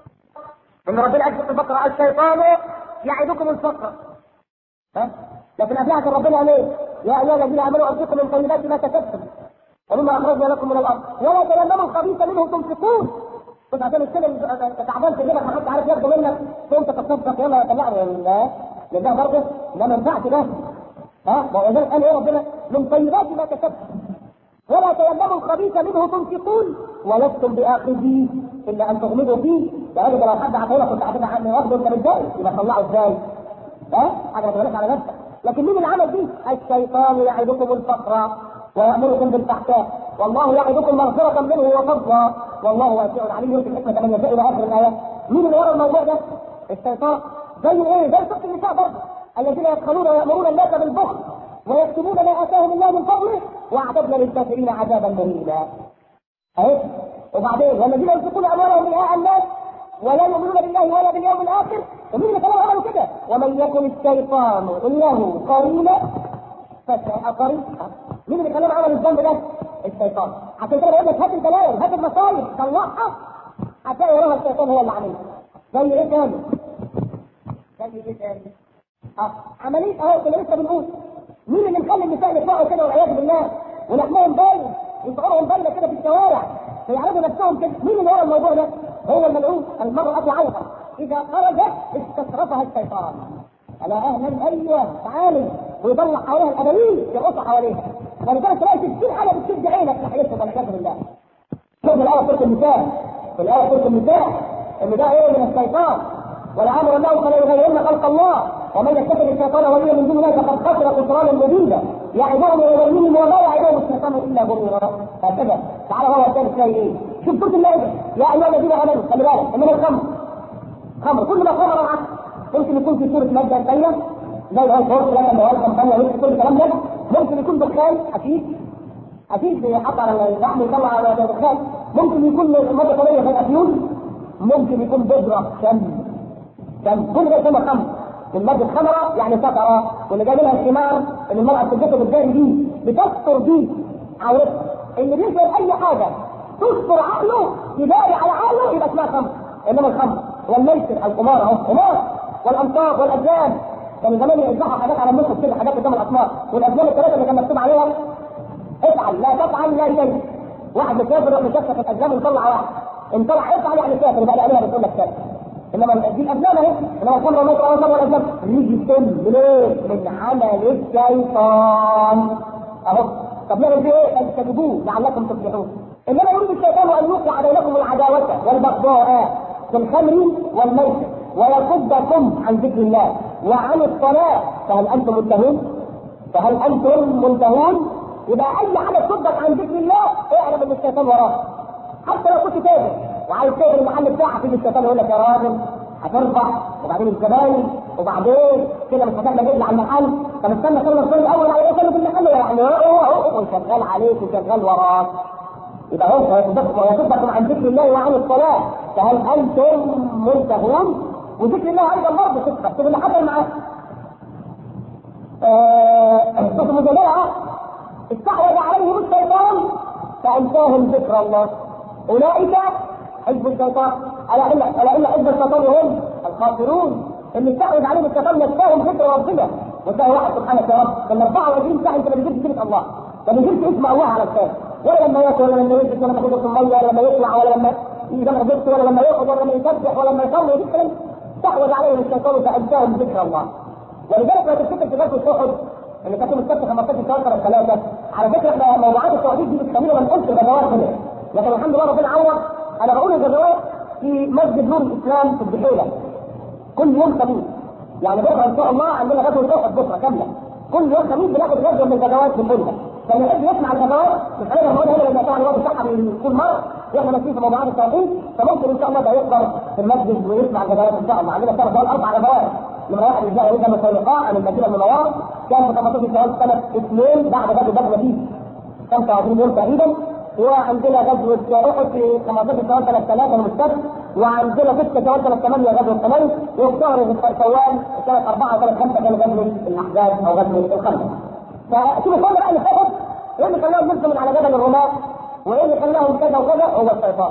ان ربنا قال في البقره الشيطان يعدكم الفقر ها لكن قبلها كان ربنا قال ايه؟ يا ايها الذين امنوا انفقوا من طيبات ما كسبتم ومما اخرجنا لكم من الارض ولا تيمموا الخبيث منه تنفقون كنت عشان السلم تعبان في جيبك ما حد عارف ياخده منك تقوم تتصدق يلا طلعني لله لله برضه ده ما ينفعش ده ها ولذلك قال ايه ربنا من طيبات ما كسبتم ولا تيمموا الخبيث منه تنفقون ولستم باخذيه الا ان تغمضوا فيه يعني لو حد عطيه كنت هتبقى عني واخده انت متضايق يبقى طلعه ازاي؟ ها؟ حاجه ما تقولش على نفسك لكن مين اللي عمل دي؟ الشيطان يعدكم الفقر ويأمركم بالفحشاء والله يعدكم مغفرة منه وفضلا والله واسع عليم يؤتي الحكمة من يشاء إلى آخر الآية مين اللي ورا الموضوع ده؟ الشيطان زي ايه؟ زي سورة النساء برضه الذين يبخلون ويأمرون الناس بالبخل ويكتمون ما آتاهم الله من فضله وأعتدنا للكافرين عذابا مهينا. أهي وبعدين والذين ينفقون أموالهم رئاء الناس ولا يؤمنون بالله ولا باليوم الآخر ومين اللي كانوا عملوا كده؟ ومن يكن الشيطان له قرينا فساء قرينا مين اللي خلاهم عملوا الذنب ده؟ الشيطان عشان كده بقول لك هات البلايا هات المصايب طلعها هتلاقي وراها الشيطان هو اللي عاملها زي ايه تاني؟ زي ايه تاني؟ اه عمليه اهو كنا لسه بنقول مين اللي مخلي النساء يطلعوا كده والعياذ بالله ولحمهم باين وشعورهم باينه كده في الشوارع فيعرضوا نفسهم كده مين اللي ورا الموضوع ده؟ هو الملعون المرأة عوضة إذا خرجت استصرفها الشيطان ألا أهلا أيوه تعالي ويطلع حواليها الأبوين يرقصوا حواليها ولذلك تلاقي 60 حاجة بتشد عينك ناحيتهم والعياذ بالله شوف الآية سورة النساء في الآية سورة النساء إن ده إيه من الشيطان ولعمر الله فلا يغيرن خلق الله ومن يتخذ الشيطان وليا من دون الله فقد خسر خسرانا مبينا يعظهم ويوليهم وما يعظهم الشيطان الا غرورا هكذا تعالى هو الثالث تلاقي ايه شوف سوره المائده يا ايها الذين امنوا خلي بالك انما الخمر خمر كل ما خمر العقل ممكن يكون في سوره ماده ثانيه زي الفور لما مواد ثانيه ويمكن كل الكلام ده ممكن يكون دخان اكيد اكيد بيحط على اللحم يطلع على دخان ممكن يكون ماده ثانيه زي الافيون ممكن يكون بذره شم كان كل ده يسمى خمر المادة الخمرة يعني سكرة واللي جاي منها الثمار اللي المرأة بتلبسه بالجاري دي بتستر دي عورتها اللي بيشرب أي حاجة تستر عقله يداري على عقله يبقى اسمها خمر إنما الخمر والميسر القمار أهو قمار والأنصاب والأزلام كان زمان يذبحوا حاجات على النص كده حاجات قدام الأسمار والأزلام الثلاثة اللي كان مكتوب عليها افعل لا تفعل لا شيء واحد مسافر يروح مشفت الأزلام ويطلع واحد ان طلع افعل يعني كافر يبقى الآلهة بتقول لك كافر انما دي الافلام اهي انما الخمر والميت اول مره الافلام يجي السم ليه؟ من عمل الشيطان اهو طب نعمل فيه ايه؟ فاجتنبوه لعلكم تفلحون انما يريد الشيطان ان يوقع بينكم العداوه والبغضاء في الخمر والميت ويصدكم عن ذكر الله وعن الصلاه فهل انتم منتهون؟ فهل انتم منتهون؟ يبقى اي حاجه تصدك عن ذكر الله اعلم ان الشيطان وراه حتى لو كنت تاجر وعايز تقفل المحل بتاعك يجي الشيطان يقول لك يا راجل هتربح وبعدين الزباين وبعدين كده مش هتعمل رجل على المحل طب استنى كده الرسول الاول على ايه في المحل يعني هو هو وشغال عليك وشغال وراك يبقى هو ويصدكم عن ذكر الله وعن الصلاه فهل انتم منتهون؟ وذكر الله ايضا برضه صدق طب اللي حصل معاه صوت المجادله استحوذ عليهم الشيطان فانساهم ذكر الله اولئك حزب الشيطان الا ان الا ان حزب الشيطان هم الخاسرون اللي استحوذ عليهم الشيطان نساهم ذكر ربنا وتلاقي واحد سبحانك يا رب لما 24 ساعه انت ما بتجيبش سيره الله ما بتجيبش اسم الله على الكتاب ولا لما ياكل ولا لما يلبس ولا لما ياخد الميه ولا لما يطلع ولا لما يجمع ذكر ولا لما يقعد ولا لما يسبح ولا لما يصلي ودي الكلام استحوذ عليهم الشيطان فانساهم ذكر الله ولذلك لو تفتكر في غزوه احد اللي كانت يوم السبت 15 شهر الثلاثه على فكره احنا موضوعات التوحيد دي بتخلينا ما نقولش الغزوات هنا لكن الحمد لله ربنا عوض انا بقول الغزوات في مسجد نور الاسلام في البحيره كل يوم خميس يعني بكره ان شاء الله عندنا غزوه احد بكره كامله كل يوم خميس بناخد غزوه من الغزوات بنقولها فاللي يحب يسمع الغزوات مش هنقدر نقولها هنا لان طبعا الوقت بتاعها كل مره واحنا ماشيين في موضوعات التوحيد فممكن ان شاء الله ده يحضر في المسجد ويسمع الغزوات ان شاء الله عندنا ثلاث دول اربع غزوات من واحد الجاء وإذا مسيلقاء عن المدينة المنورة كان في 18 شهر سنة اثنين بعد غزوة بدر فيه 25 يوم تقريبا وعندنا غزوة أحد في 15 شهر سنة 3 من السبت وعندنا 6 شهر سنة 8 غزوة 8 وفي شهر شوال سنة 4 سنة 5 كان غزوة الأحزاب أو غزوة الخندق. فشوف كل بقى اللي فاتت ايه اللي خلاهم ينزلوا من على جبل الرماة وايه اللي خلاهم كذا وكذا هو الشيطان.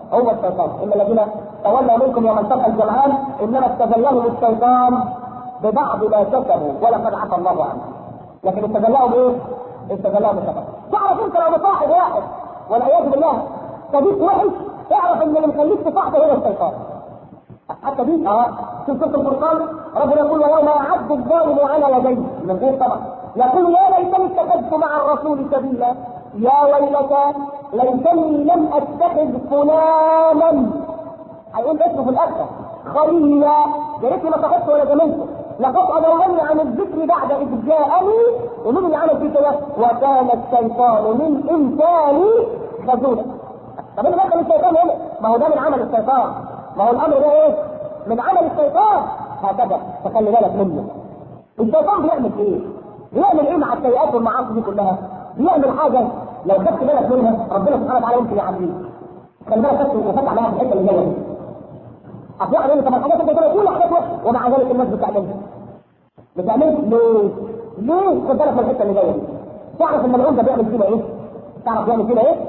هو الشيطان ان الذين تولوا منكم يوم التقى الجمعان انما استزلهم الشيطان ببعض ما كسبوا ولقد عفى الله عنه لكن استزلهم ايه؟ استزلهم الشيطان تعرف انت لو مصاحب واحد والعياذ بالله صديق وحش اعرف ان اللي مخليك تصاحبه هو الشيطان حتى دي اه في سوره الفرقان ربنا يقول ويوم يعد الظالم على يديه من غير طبعا يقول يا ليتني اتخذت مع الرسول سبيلا يا ويلتى ليتني لم اتخذ فلانا هيقول اسمه في الاخره خليلا يا ريتني ما اتخذته ولا جملته لقد اضلني عن الذكر بعد اذ جاءني ومن اللي عمل فيه كده وكان الشيطان للانسان خذولا طب ايه دخل الشيطان هنا؟ ما هو ده من عمل الشيطان ما هو الامر ده ايه؟ من عمل الشيطان هكذا فخلي بالك منه الشيطان بيعمل ايه؟ بيعمل ايه مع السيئات والمعاصي دي كلها؟ بيعمل حاجه لو خدت بالك منها ربنا سبحانه وتعالى يمكن يعافيك خلي بالك بس وفتح عليها في الحته اللي جايه دي اصل واحد يقول طب الحاجات اللي كده كل حاجات وحشه ومع ذلك الناس بتعملها بتعملها ليه؟ ليه؟ خد بالك من الحته اللي جايه دي تعرف ان العمده بيعمل فينا ايه؟ تعرف بيعمل فينا ايه؟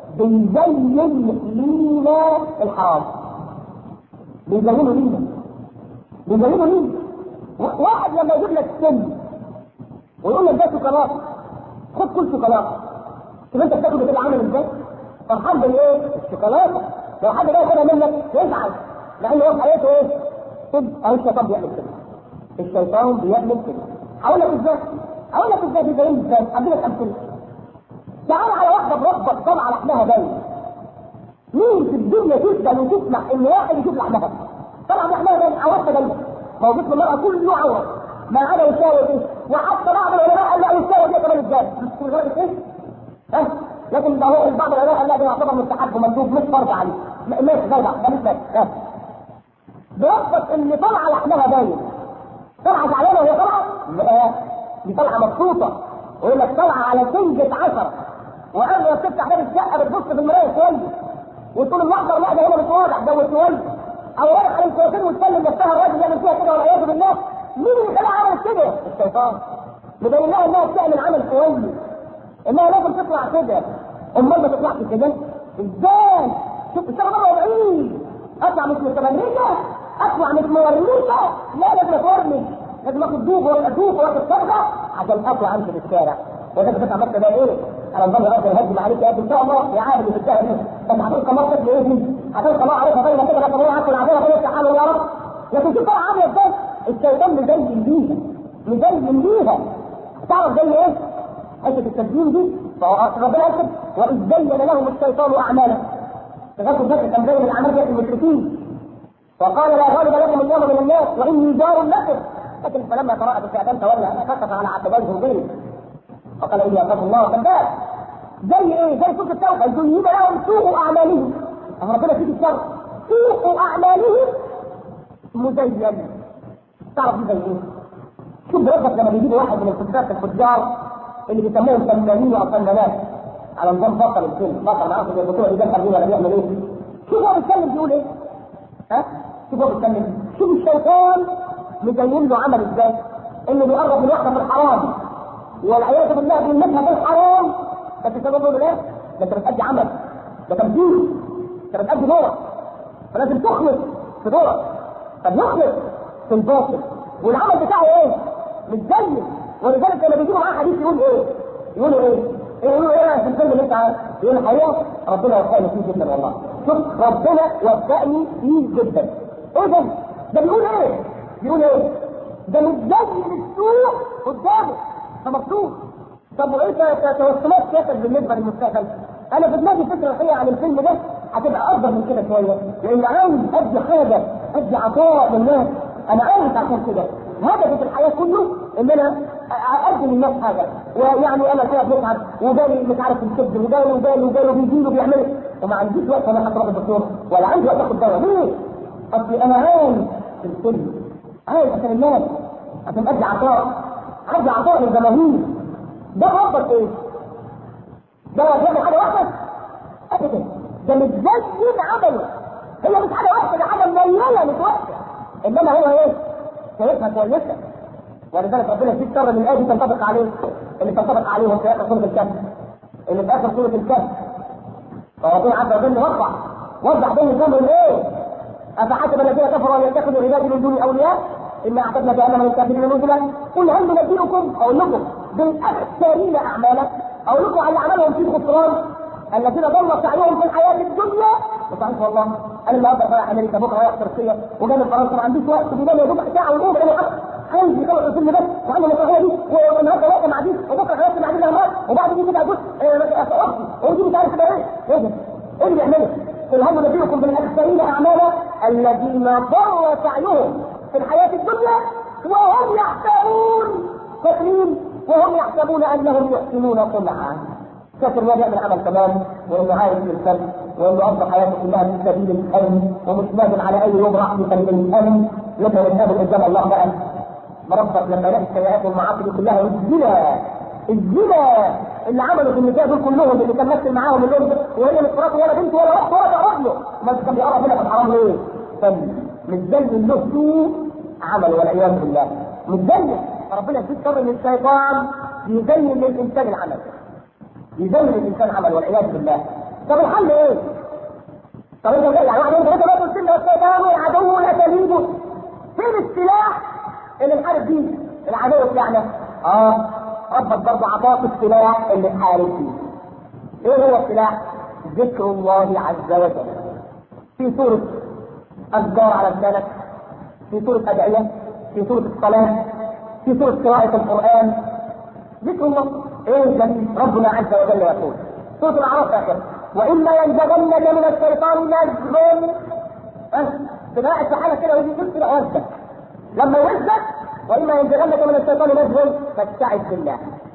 بيزين لينا الحرام بيزينوا لينا بيزينوا لينا واحد لما يجيب لك سن ويقول لك ده شوكولاته خد كل شوكولاته شوف انت بتاكل بتبقى عامل ازاي؟ فرحان بالايه؟ الشوكولاته لو حد جاي ياخدها منك يزعل لان هو في حياته ايه؟ طب اهو الشيطان بيعمل كده الشيطان بيعمل كده هقول لك ازاي؟ هقول لك ازاي بيزين ازاي؟ هديلك امثله تعال على واحده مربط طبعا لحمها باين مين في الدنيا تقبل وتسمح ان واحد يشوف لحمها طبعا لحمها باين عورتها باين ما هو جسم المرأة كله عورة ما عدا يساوي ايه وحتى بعض العلماء قال لا يساوي دي كمان ازاي مش لدرجة ايه ها لكن ده هو بعض العلماء قال لا ده يعتبر مستحب ومندوب مش فرض عليه ماشي زي بعض ده مش ماشي ها بيثبت ان طلعه لحمها باين طلعه زعلانه وهي طالعه لا دي طلعه مبسوطه ويقول لك طالعه على سنجة عشرة وقبل ما تفتح باب الشقه بتبص في المرايه شويه وتقول اللحظه لا ده هنا مش واضح ده شويه او رايح على الكوافير وتسلم نفسها الراجل يعمل فيها كده والعياذ بالله مين اللي خلاها عملت كده؟ الشيطان مبين لها انها بتعمل عمل كويس انها لازم تطلع كده امال ما تطلعش كده ازاي؟ شوف الشغل مره بعيد اطلع مش متمركه اطلع مش مورموسه لا لازم اتورمي لازم اخد دوب وادوب واخد صرخه عشان اطلع امشي في الشارع وده بتطلع مكه ده ايه؟ انا نظام راسي الهجم عليك يا ابني ان شاء الله يا عابد في الشهر ده انت هتلقى مرة تاكل ايه دي؟ هتلقى الله عارفها باينه كده لكن هو عارف العافيه ربنا يفتح يا رب لكن شوف طبعا عامله ازاي؟ الشيطان مزين بيها مزين بيها تعرف زي ايه؟ حته التسجيل دي ربنا يكتب واذ زين لهم الشيطان اعمالهم تذكر ذلك كان زين الاعمال ديت المشركين وقال لا غالب لكم اليوم من الناس واني جار لكم لكن فلما تراءت الفئتان تولى كشف على عقبيهم غيره فقال اني اخاف الله كذاب زي ايه؟ زي سوره التوبه زين لهم سوء اعمالهم ربنا فيك الشر سوء اعمالهم مزين تعرف دي زي ايه؟ شوف برضك لما بيجيبوا واحد من الفجار الفجار اللي بيسموهم فنانين او فنانات على نظام بطل الفيلم بطل ما اعرفش البطوله دي جاب ولا بيعمل ايه؟ شوف هو بيتكلم بيقول ايه؟ ها؟ شوف هو بيتكلم شوف الشيطان مزين له عمل ازاي؟ انه بيقرب من واحده في الحرام والعياذ بالله بيمسها في الحرام بس سببه ايه؟ ده انت بتأدي عمل ده تمثيل انت بتأدي دورك فلازم تخلص في دورك طب يخلص في الباطل والعمل بتاعه ايه؟ متزين ولذلك لما بيجيبوا معاه حديث يقول ايه؟ يقولوا ايه؟ يقولوا ايه في الفيلم اللي انت عارف؟ يقول الحقيقه ربنا وفقني فيه جدا والله شوف ربنا وفقني فيه جدا ايه ده؟ ده بيقول ايه؟ بيقول ايه؟ ده متزين السوق قدامه فمبسوط طب وايه توسمات سياسك بالنسبه للمستقبل؟ انا في دماغي فكره الحقيقه عن الفيلم ده هتبقى افضل من كده شويه لان عاوز ادي حاجه ادي عطاء للناس انا عاوز عشان كده هدفي في الحياه كله ان انا اقدم للناس حاجه ويعني انا كده بنتعب وبالي مش عارف الكبد وبالي وبالي وبالي بيجي له بيعمل وما عنديش وقت انا اروح الدكتور ولا عندي وقت اخد دواء ليه؟ اصلي انا عايز في الفيلم عايز عشان الناس عشان ادي عطاء عايز عطاء للجماهير ده ربك ايه؟ ده بيعمل حاجه واحده؟ ابدا ده متزين عمله هي مش حاجه واحده ده حاجه منيله مش وحشه انما هو ايه؟ شايفها كويسه ولذلك ربنا في شر من الايه دي تنطبق عليه اللي تنطبق عليهم في اخر سوره الكهف اللي في اخر سوره الكهف فربنا عز وجل وقع وضح بين الجمل ايه؟ افحسب الذين كفروا ان يتخذوا عبادي من دوني اولياء انا اعتدنا جهنم للكافرين نزلا قل هل ننبئكم اقول لكم بالاخسرين اعمالا اقول لكم على اعمالهم في خسران الذين ضل سعيهم في الحياه الدنيا وصحيح والله انا النهارده رايح امريكا بكره رايح تركيا وجاي من فرنسا ما عنديش وقت بينام يا دوب ساعه ونقوم انا عايز يخلص الفيلم بس وعنده المسرحيه دي والنهارده واقف مع دي وبكره خلاص مع دي الامراض وبعد دي كده ابص اختي ودي مش عارف كده ايه ايه ده؟ ايه اللي بيعمله؟ قل هل ننبئكم بالاخسرين اعمالا الذين ضل سعيهم في الحياه الدنيا وهم يحسبون فاكرين وهم يحسبون انهم يحسنون صنعا كثر ما بيعمل عمل تمام وانه عايش في الفن وانه قضى حياته كلها في سبيل الامن ومش نازل على اي يوم راح في سبيل الامن لما يتقابل قدام الله بقى مربط لما يلاقي السيئات والمعاصي دي كلها الزنا الزنا اللي عملوا في النساء دول كلهم اللي كان ماسك معاهم اللي هم وهي مش مراته ولا بنت ولا اخت ولا تقرب له ما كان بيقرب منها كان حرام ليه؟ فن متدلل له سوء عمل والعياذ بالله متدلل فربنا يزيد شر من الشيطان يزين للانسان العمل يزين الانسان عمل والعياذ بالله طب الحل ايه؟ طب انت يعني واحد انت انت قلت لنا الشيطان والعدو الاساليب فين السلاح اللي نحارب بيه العدو بتاعنا؟ اه ربك برضه عطاك السلاح اللي تحارب بيه. ايه هو السلاح؟ ذكر الله عز وجل. في سورة أذكار على لسانك، في سورة أدعية، في سورة الصلاة، في سورة قراءة القرآن. ذكر الله، ايه جميل ربنا عز وجل يقول. سورة الأعراف آخر. وإما ينزغنك من الشيطان نزغ أه تبقى في حالة كده ويجي يمسك وزك. لما يوزك واما ينزغنك من الشيطان نزغ فاستعذ بالله.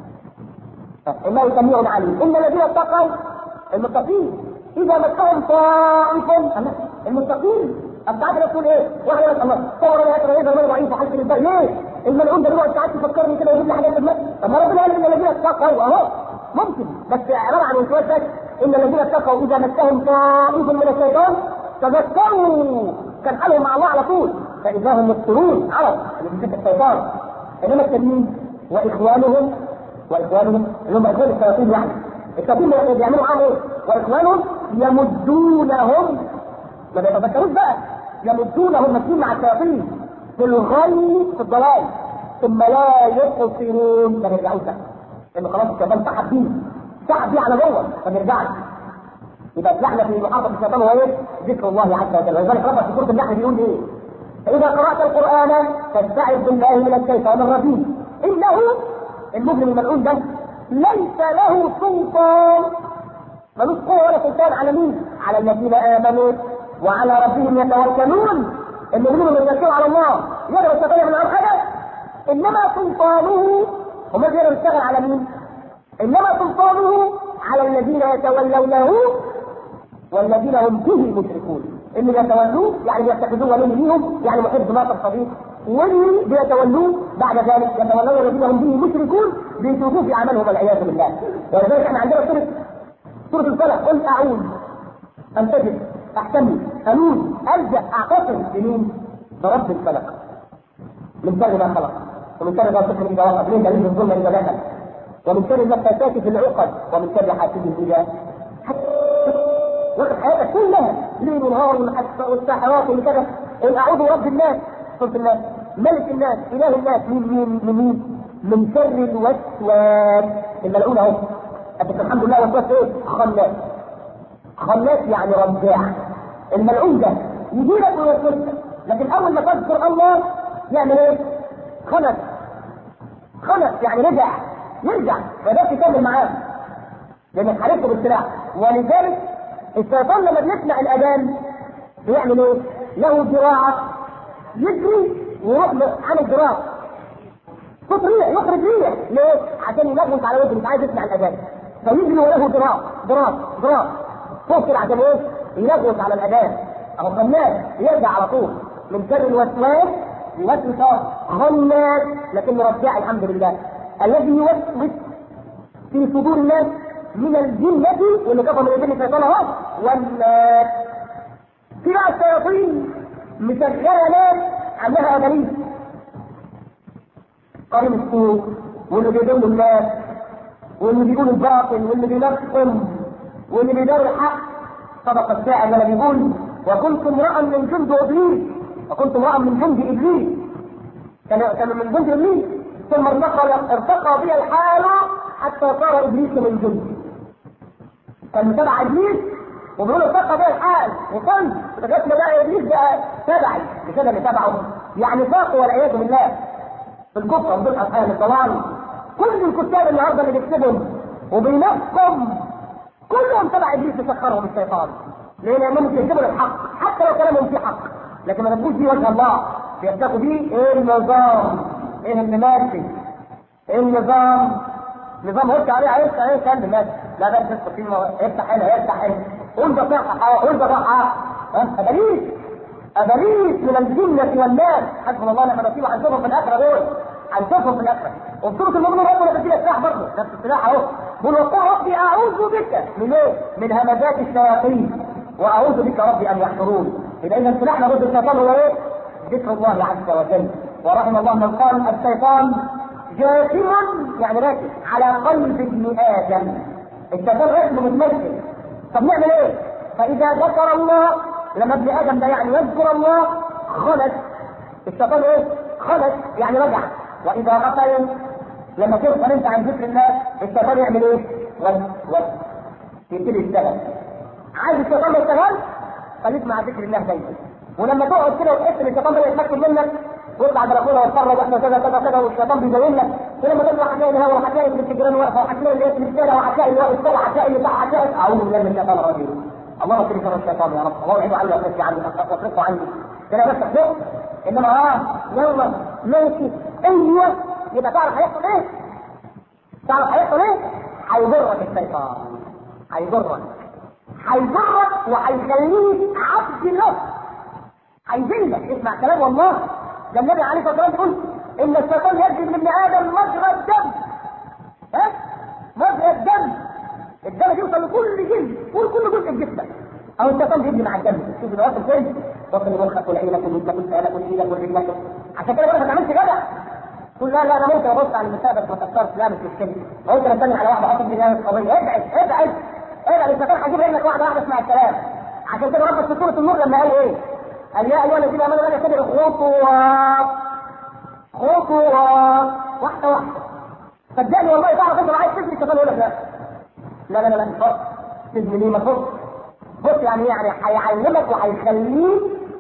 انه سميع عليم ان الذين اتقوا المتقين اذا مسهم طائف المتقين الساعات تقول ايه؟ واحد يقول الله صور انا هكذا اذا انا ضعيف حالتي الانسان ليه؟ الملعون ده بيقعد ساعات يفكرني كده ويجيب لي حاجات في المسجد طب ما ربنا قال ان الذين اتقوا اهو ممكن بس عباره عن وسواس بس ان الذين اتقوا اذا مسهم طائف من الشيطان تذكروا كان حالهم مع الله على طول فاذا هم مبصرون عرف اللي بيسكت الشيطان انما التلميذ واخوانهم واخوانهم اللي هم اخوان الشياطين يعني الشياطين بيعملوا معاهم ايه؟ واخوانهم يمدونهم ما بيتذكروش بقى يمدونهم ماشيين مع الشياطين في الغي في الضلال ثم لا يقصرون ما بيرجعوش بقى لان خلاص الشيطان سحب بيه سحب بيه على جوه ما بيرجعش يبقى احنا في محافظه الشيطان هو ايه؟ ذكر الله عز وجل ولذلك ربنا في سوره النحل بيقول ايه؟ فإذا قرأت القرآن فاستعذ بالله من الشيطان الرجيم إنه المجرم الملعون ده ليس له سلطان ملوش قوة ولا سلطان على مين؟ على الذين آمنوا وعلى ربهم يتوكلون المؤمنون اللي يتوكلوا على الله يقدر الشيطان يعمل معاهم حاجة إنما سلطانه هم يقدر يشتغل على مين؟ إنما سلطانه على الذين يتولونه والذين هم به مشركون اللي يتولوه يعني بيتخذوه ولي ليهم يعني محب ناصر صديق واللي بيتولوه بعد ذلك يتولون الذين هم به مشركون بيشوفوه في اعمالهم والعياذ بالله ولذلك احنا عندنا سوره سوره الفلق قل اعوذ انتجب احتمي انوز الجا اعتصم بمين؟ برب الفلق من شر ما خلق ومن شر ما تخرج اذا وقف من دليل الظلم اذا دخل ومن شر النفاثات في العقد ومن شر حاسد اذا واخد حياتك كلها ليل ونهار والساحرات وكذا قل اعوذ برب الناس صوت الناس ملك الناس اله الناس مين مين من مين من شر الوسواس الملعون اهو بس الحمد لله وسواس ايه؟ خناس خناس يعني رجاع الملعون ده يجي لك ويوسوسك لكن اول ما تذكر الله يعمل ايه؟ خنس خنس يعني رجع يرجع ما يقدرش يكمل معاه لانك حاربته بالسلاح ولذلك الشيطان لما بيسمع الاذان بيعمل ايه؟ له ذراعه يجري ويروح عامل ذراع صوت ريح يخرج ريح ليه؟ عشان يلغوص على وجهه مش عايز يسمع الاذان فيجري وله ذراع ذراع ذراع فوق كده عشان ايه؟ يلغوص على الاذان او غناس يرجع على طول من شر الوسواس يوسوس غناس لكنه رجاع الحمد لله الذي يوسوس في صدور الناس من الجنة واللي كفر من الجن شيطان اهو والناس في بقى الشياطين مشغلة ناس عندها أباليس قرين السوق واللي بيضل الناس واللي بيقول الباطل واللي بينقم واللي بيدار الحق صدق الشاعر لما بيقول وكنت امرأ من جند ابليس وكنت امرأ من جند ابليس كان كان من جند ابليس ثم ارتقى ارتقى بي الحال حتى صار ابليس من جندي كان متابع ابليس وبيقول ارتقى بي الحال وصلت لغايه ما بقى ابليس بقى تبعي مش انا اللي تبعه يعني فاق والعياذ بالله في الكفر ودول اهل الضلال كل الكتاب النهارده اللي بيكتبهم وبينافقهم كلهم تبع ابليس يسخرهم الشيطان ليه؟ لانهم بيكتبوا للحق حتى لو كلامهم فيه حق لكن ما تبقوش بيه وجه الله بيتقوا بيه ايه النظام؟ ايه اللي ماشي؟ ايه النظام؟ نظام قلت عليه هيفتح ايه كلب ماشي لا ده تدخل فيه افتح هنا افتح هنا قول ده صح قول ده صح ابليس ابليس من الجنه والناس حسبنا الله ونعم الوكيل وهنشوفهم في الاخره دول هنشوفهم في الاخره وبصوره المؤمنين ربنا بيدينا سلاح برضه نفس السلاح اهو قل وقل ربي اعوذ بك من ايه؟ من همزات الشياطين واعوذ بك ربي ان يحضرون يبقى اذا سلاحنا ضد الشيطان هو ايه؟ ذكر الله عز وجل ورحم الله من قال الشيطان جاثم يعني راكب على قلب ابن ادم الشيطان راكب متمثل طب نعمل ايه؟ فاذا ذكر الله لما ابن ادم ده يعني يذكر الله خلت الشيطان ايه؟ خلت يعني رجع واذا غفل لما تغفل انت عن ذكر الله الشيطان يعمل ايه؟ ود ود يبتدي يشتغل عايز الشيطان ما يشتغلش خليك مع ذكر الله دايما ولما تقعد كده وتحس ان الشيطان بدا يتمكن منك واطلع بلكونه واتفرج واحنا كذا كذا كذا والشيطان بيبين لك ولما تطلع هتلاقي الهوا وهتلاقي ابن الجيران واقفه وهتلاقي اللي في الشارع وهتلاقي اللي واقف طلع هتلاقي اللي تحت هتلاقي اعوذ بالله من الشيطان الرجيم اللهم اكفر شر الشيطان يا رب الله يعيد عني واصرفه عني واصرفه عني كده بس فوق انما اه يلا ماشي ايوه يبقى تعرف هيحصل ايه؟ تعرف هيحصل ايه؟ هيضرك الشيطان هيضرك هيضرك وهيخليك عبد له هيذلك اسمع كلام والله ده النبي عليه الصلاه والسلام بيقول ان الشيطان يجري من ابن ادم مجرى الدم ها مجرى الدم الدم يوصل لكل جلد كل كل جزء في جسمك او الشيطان بيجري مع الدم شوف ده واصل فين واصل لمخك ولعينك ولودك ولسانك ولإيدك ورجلك عشان كده بقول ما تعملش جدع تقول لا لا انا ممكن ابص على المسابقه ما تكسرش لا مش مشكله ممكن استنى على واحده احط في القضيه ابعد ابعد ابعد الشيطان هيجيب رجلك واحده واحده اسمع الكلام عشان كده ربك في سوره النور لما قال ايه؟ قال يا ايها الذين امنوا لا تتبعوا خطوات خطوات واحده واحده صدقني والله تعرف انت عايز تجري الشيطان يقول لك لا لا لا لا لا بص تجري ليه ما تبص بص يعني ايه يعني هيعلمك وهيخليك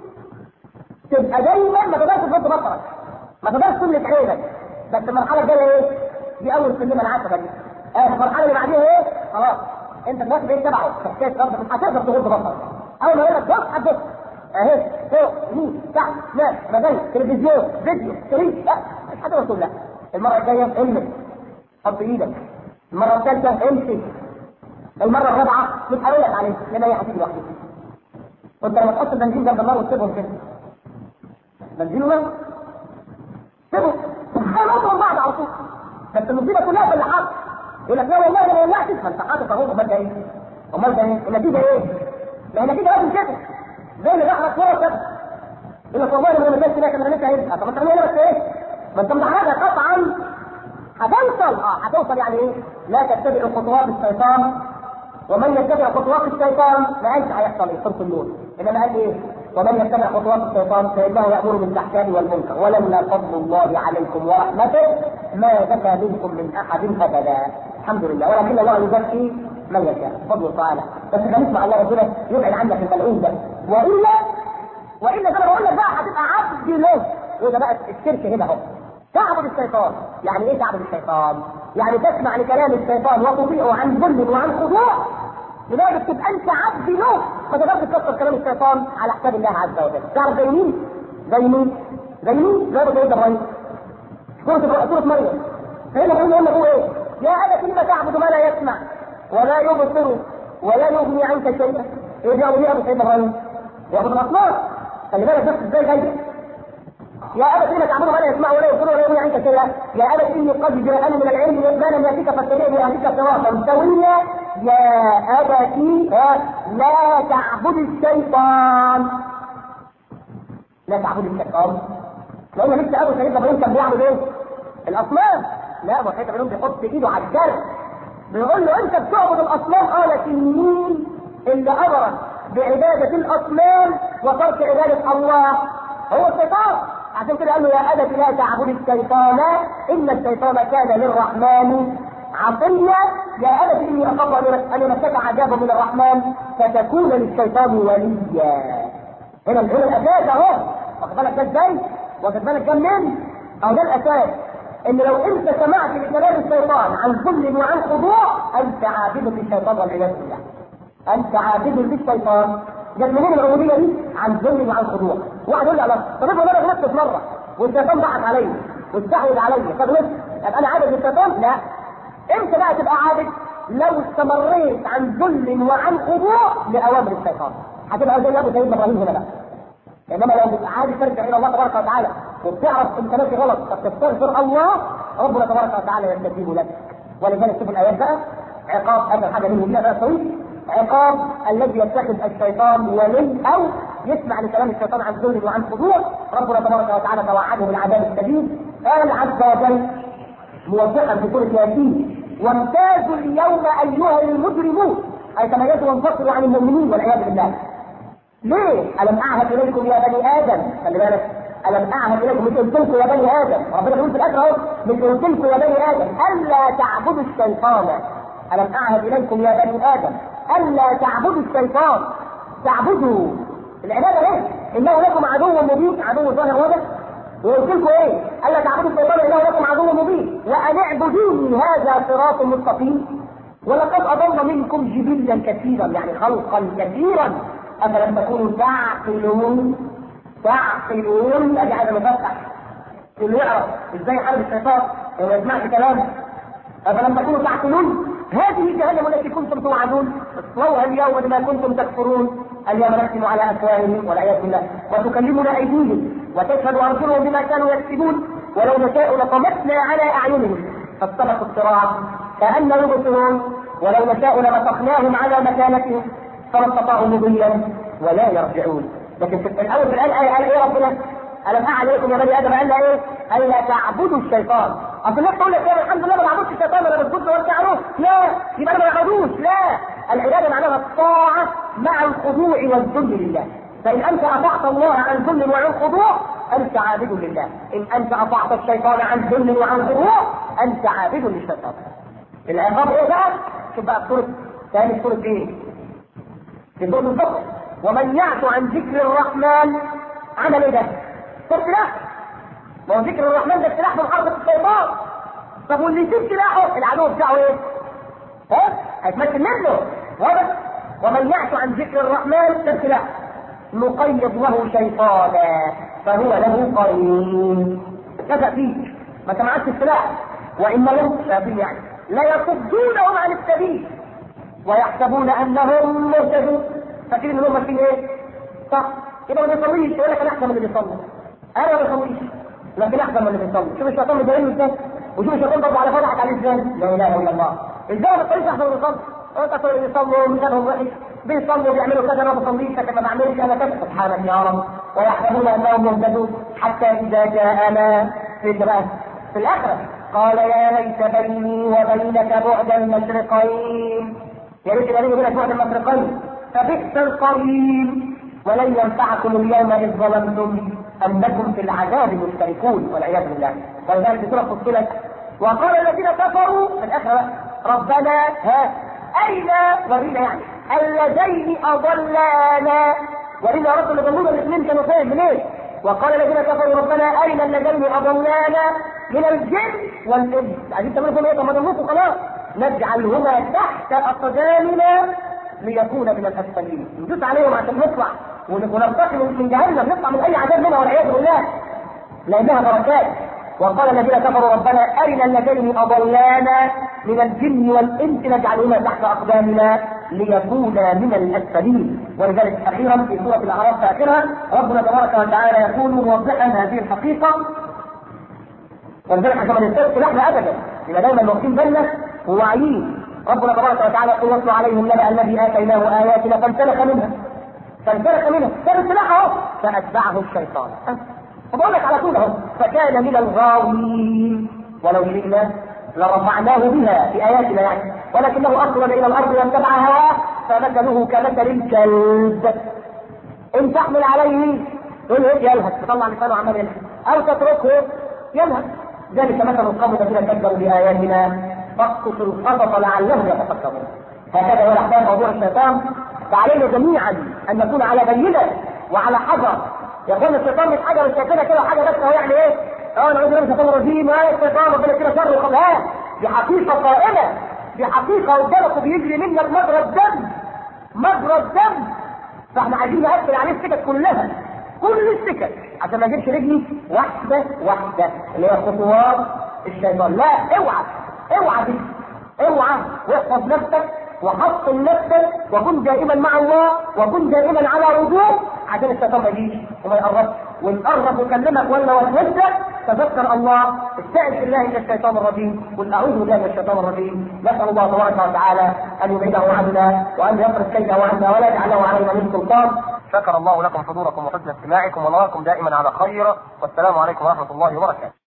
تبقى دايما ما تقدرش تغض بصرك ما تقدرش تملك عينك بس المرحله الجايه ايه؟ دي اول سلمه العتبه دي آه المرحله اللي بعديها ايه؟ خلاص انت دلوقتي بقيت تبعه فكيت تغض مش هتقدر تغض بصرك اول ما يقول لك بص هتبص اهي فوق يمين تحت شمال مباني تلفزيون فيديو شريط لا مش حاجه تقول لا المره الجايه امسك حط ايدك المره الثالثه امسك المره الرابعه مش هقول لك عليه لان هي هتيجي لوحدها وانت لما تحط البنزين جنب النار وتسيبهم كده بنزين ونار سيبهم هيموتوا بعض على طول بس المصيبه كلها في اللي حاطط يقول لك لا والله انا ما ولعتش ما انت حاطط اهو امال ده ايه؟ امال ده ايه؟ النتيجه ايه؟ ما هي النتيجه لازم كده زي اللي دخلت صوره كده يقول لك والله انا ما نزلت لك انا لسه هنا طب انت عامل بس ايه؟ ما انت متحرك قطعا هتوصل اه هتوصل يعني ايه؟ لا تتبع خطوات الشيطان ومن يتبع خطوات الشيطان ما قالش هيحصل ايه؟ صرف النور انما قال ايه؟ ومن يتبع خطوات الشيطان فانه يامر بالفحشاء والمنكر ولولا فضل الله عليكم ورحمته ما زكى منكم من احد ابدا الحمد لله ولكن الله يزكي من يشاء فضله تعالى بس خليك مع الله ربنا يبعد عنك الملعون ده والا والا زي ما بقول لك بقى هتبقى عبد له وده بقى الشرك هنا اهو تعبد الشيطان يعني ايه تعبد الشيطان يعني تسمع لكلام الشيطان وتطيعه عن ذل وعن خضوع لذلك تبقى انت عبد له ما تقدرش تكسر كلام الشيطان على حساب الله عز وجل تعرف زي مين؟ زي مين؟ زي مين؟ زي ابو ابراهيم سورة سورة مريم فهنا بيقول له هو ايه؟ يا ابت لم تعبد ما لا يسمع ولا يبصر ولا يغني عنك شيئا ايه جاوب ليه ابو سيدنا ابراهيم؟ ياخد الاصنام خلي بالك بس ازاي جاي يا ابت لم تعبد ما لا يسمع ولا يبصر ولا يغني عنك شيئا يا ابت اني قد جاءني من العلم ما لم ياتك فاتبعني اهدك صراطا سويا يا ابت لا تعبد الشيطان لا تعبد الشيطان لان لسه ابو سيدنا ابراهيم كان بيعبد ايه؟ الاصنام لا ابو سيدنا ابراهيم بيحط ايده على الجرح بيقول له انت بتعبد الاصنام اه لكن مين اللي امرك بعبادة الأصنام وترك عبادة الله هو الشيطان عشان كده قال له يا أبت لا تعبد الشيطان إن الشيطان كان للرحمن عصيا يا أبت إني أخاف أن يمسك عذاب من الرحمن فتكون للشيطان وليا هنا هنا الأساس أهو واخد بالك ده إزاي؟ واخد بالك ده منين؟ أو ده الأساس ان لو انت سمعت بكلام الشيطان عن ظلم وعن خضوع انت عابد للشيطان والعياذ بالله. انت عابد للشيطان. جت منين العبوديه دي؟ عن ظلم وعن خضوع. واحد يقول لي الله طب افرض انا غلطت في مره والشيطان ضحك عليا واستحوذ عليا فغلطت طب انا عابد للشيطان؟ لا. امتى بقى تبقى عابد؟ لو استمريت عن ظلم وعن خضوع لاوامر الشيطان. هتبقى زي ابو سيدنا ابراهيم هنا بقى. انما لو عادي ترجع الى الله تبارك وتعالى وبتعرف انت ماشي غلط فبتستغفر الله ربنا تبارك وتعالى يستجيب لك ولذلك شوف الايات بقى عقاب اخر حاجه منه فيها بقى طويل عقاب الذي يتخذ الشيطان ولي او يسمع لكلام الشيطان عن ظلم وعن خضوع ربنا تبارك وتعالى توعده بالعذاب الشديد قال عز وجل موضحا في سوره ياسين وامتازوا اليوم ايها المجرمون اي تميزوا وانفصلوا عن المؤمنين والعياذ بالله ليه؟ ألم أعهد إليكم يا بني آدم خلي بالك ألم أعهد إليكم مش قلت لكم يا بني آدم ربنا بيقول في الآخر أهو مش قلت لكم يا بني آدم ألا تعبدوا الشيطان ألم أعهد إليكم يا بني آدم ألا تعبدوا الشيطان تعبدوا العبادة إيه؟ إنه لكم عدو مبين عدو ظاهر واضح وقلت لكم ايه؟ الا تعبدوا الشيطان انه لكم عدو مبين وان اعبدوني هذا صراط مستقيم ولقد اضل منكم جبلا كثيرا يعني خلقا كثيرا افلم تكونوا تعقلون تعقلون ادي هذا مفتح اللي يعرف ازاي يحارب الشيطان وما يسمعش كلامه افلم تكونوا تعقلون هذه جهنم التي كنتم توعدون اصلوها اليوم بما كنتم تكفرون اليوم نختم على افواههم والعياذ بالله وتكلمنا ايديهم وتشهد ارجلهم بما كانوا يكسبون ولو نشاء لطمسنا على اعينهم فاستبقوا الصراط كان يبصرون ولو نشاء لمسخناهم على مكانتهم فما استطاعوا مضيا ولا يرجعون لكن في الاول في الايه قال ايه ربنا؟ الم اعد لكم يا بني ادم قال ايه؟ الا تعبدوا الشيطان اصل الناس تقول لك يا الحمد لله ما بعبدش الشيطان انا بسجد ولا تعرف لا يبقى انا ما بعبدوش لا العباده معناها الطاعه مع الخضوع والذل لله فان انت اطعت الله عن ذل وعن خضوع انت عابد لله ان انت اطعت الشيطان عن ذل وعن خضوع انت عابد للشيطان العقاب ايه بقى؟ شوف بقى في سوره ثاني سوره ايه؟ في سوره الفقر ومن يعش عن ذكر الرحمن عمل ايه ده؟ ده سلاح ما هو ذكر الرحمن ده سلاح من حرب الشيطان طب واللي يسيب سلاحه العدو بتاعه ايه؟ ها؟ هيتمثل منه واضح؟ ومن يعش عن ذكر الرحمن ده سلاح نقيض له شيطانا فهو له قرين كفى فيك ما انت معكش السلاح وانهم شافين يعني لا يصدونهم عن السبيل ويحسبون انهم مهتدون فاكرين ان هم ماشيين ايه؟ صح يبقى ما بيصليش يقول لك انا احسن من اللي بيصلي انا ما بصليش لكن احسن من اللي بيصلي شوف الشيطان بيبين ازاي وشوف الشيطان برضه على فرحك عليه ازاي لا اله الا الله ازاي ما بتصليش احسن من اللي بيصلي انت تقول بيصلوا ميزانهم وحش بيصلوا بيعملوا كذا انا ما بصليش لكن ما بعملش انا كذا سبحانك يا رب ويحسبون انهم مهتدون حتى اذا جاءنا في بقى في الاخره قال يا ليت بيني وبينك بعد المشرقين يا ريت بيني وبينك بعد المشرقين فبئس القرين ولن ينفعكم اليوم اذ ظلمتم انكم في العذاب مشتركون والعياذ بالله ولذلك في سوره فصلت وقال الذين كفروا في الاخره ربنا ها اين ورينا يعني اللذين اضلانا ورينا رب اللي ضلونا الاثنين كانوا فين منين وقال الذين كفروا ربنا اين اللذين اضلانا من الجن والانس عايزين تعملوا فيهم ايه طب ما ضلوكم خلاص نجعلهما تحت اقدامنا ليكون من الاسفلين ندوس عليهم عشان نطلع ونرتقي من جهنم نطلع من اي عذاب منها والعياذ بالله لانها بركات وقال الذين كفروا ربنا ارنا اللذين اضلانا من الجن والانس نجعلهما تحت اقدامنا ليكونا من الاسفلين ولذلك اخيرا في سوره الاعراف في اخرها ربنا تبارك وتعالى يقول موضحا هذه الحقيقه ولذلك عشان ما ننساش احنا ابدا يبقى دايما واخدين بالنا وواعيين ربنا تبارك وتعالى يقول واتلو عليهم نبأ الذي اتيناه اياتنا فانسلخ منها فانسلخ منها كان السلاح اهو فاتبعه الشيطان فبقول لك على طول اهو فكان من الغاوين ولو شئنا لرفعناه بها في اياتنا يعني ولكنه اخلد الى الارض واتبع هواه فمثله كمثل الكلب ان تحمل عليه يقول ايه يلهث تطلع لسانه عمال يلهث او تتركه يلهث ذلك مثل القوم الذين كذبوا باياتنا فاقصص القصص لعلهم يتفكرون هكذا هو الاحباب موضوع الشيطان فعلينا جميعا ان نكون على بينه وعلى حذر يقول الشيطان مش حاجه مش شايفينها كده حاجه بس هو يعني ايه؟ اه نعوذ بالله من الشيطان الرجيم اه الشيطان ربنا كده شر وخلاص لا دي حقيقه قائمه دي حقيقه قدامك وبيجري منك مجرى الدم مجرى الدم فاحنا عايزين نقفل عليه السكك كلها كل السكك عشان ما اجيبش رجلي واحده واحده اللي هي خطوات الشيطان لا اوعى اوعى دي اوعى واحفظ نفسك وحصن نفسك وكن دائما مع الله وكن دائما على وضوء عشان الشيطان ما يجيش وما يقربش ويقرب ويكلمك ولا وسوسك تذكر الله استعذ بالله من الشيطان الرجيم قل اعوذ بالله من الشيطان الرجيم نسال الله تبارك وتعالى ان يبعده عنا وان يصرف كيده عنا ولا يجعله علينا من سلطان شكر الله لكم حضوركم وحسن استماعكم ونراكم دائما على خير والسلام عليكم ورحمه الله وبركاته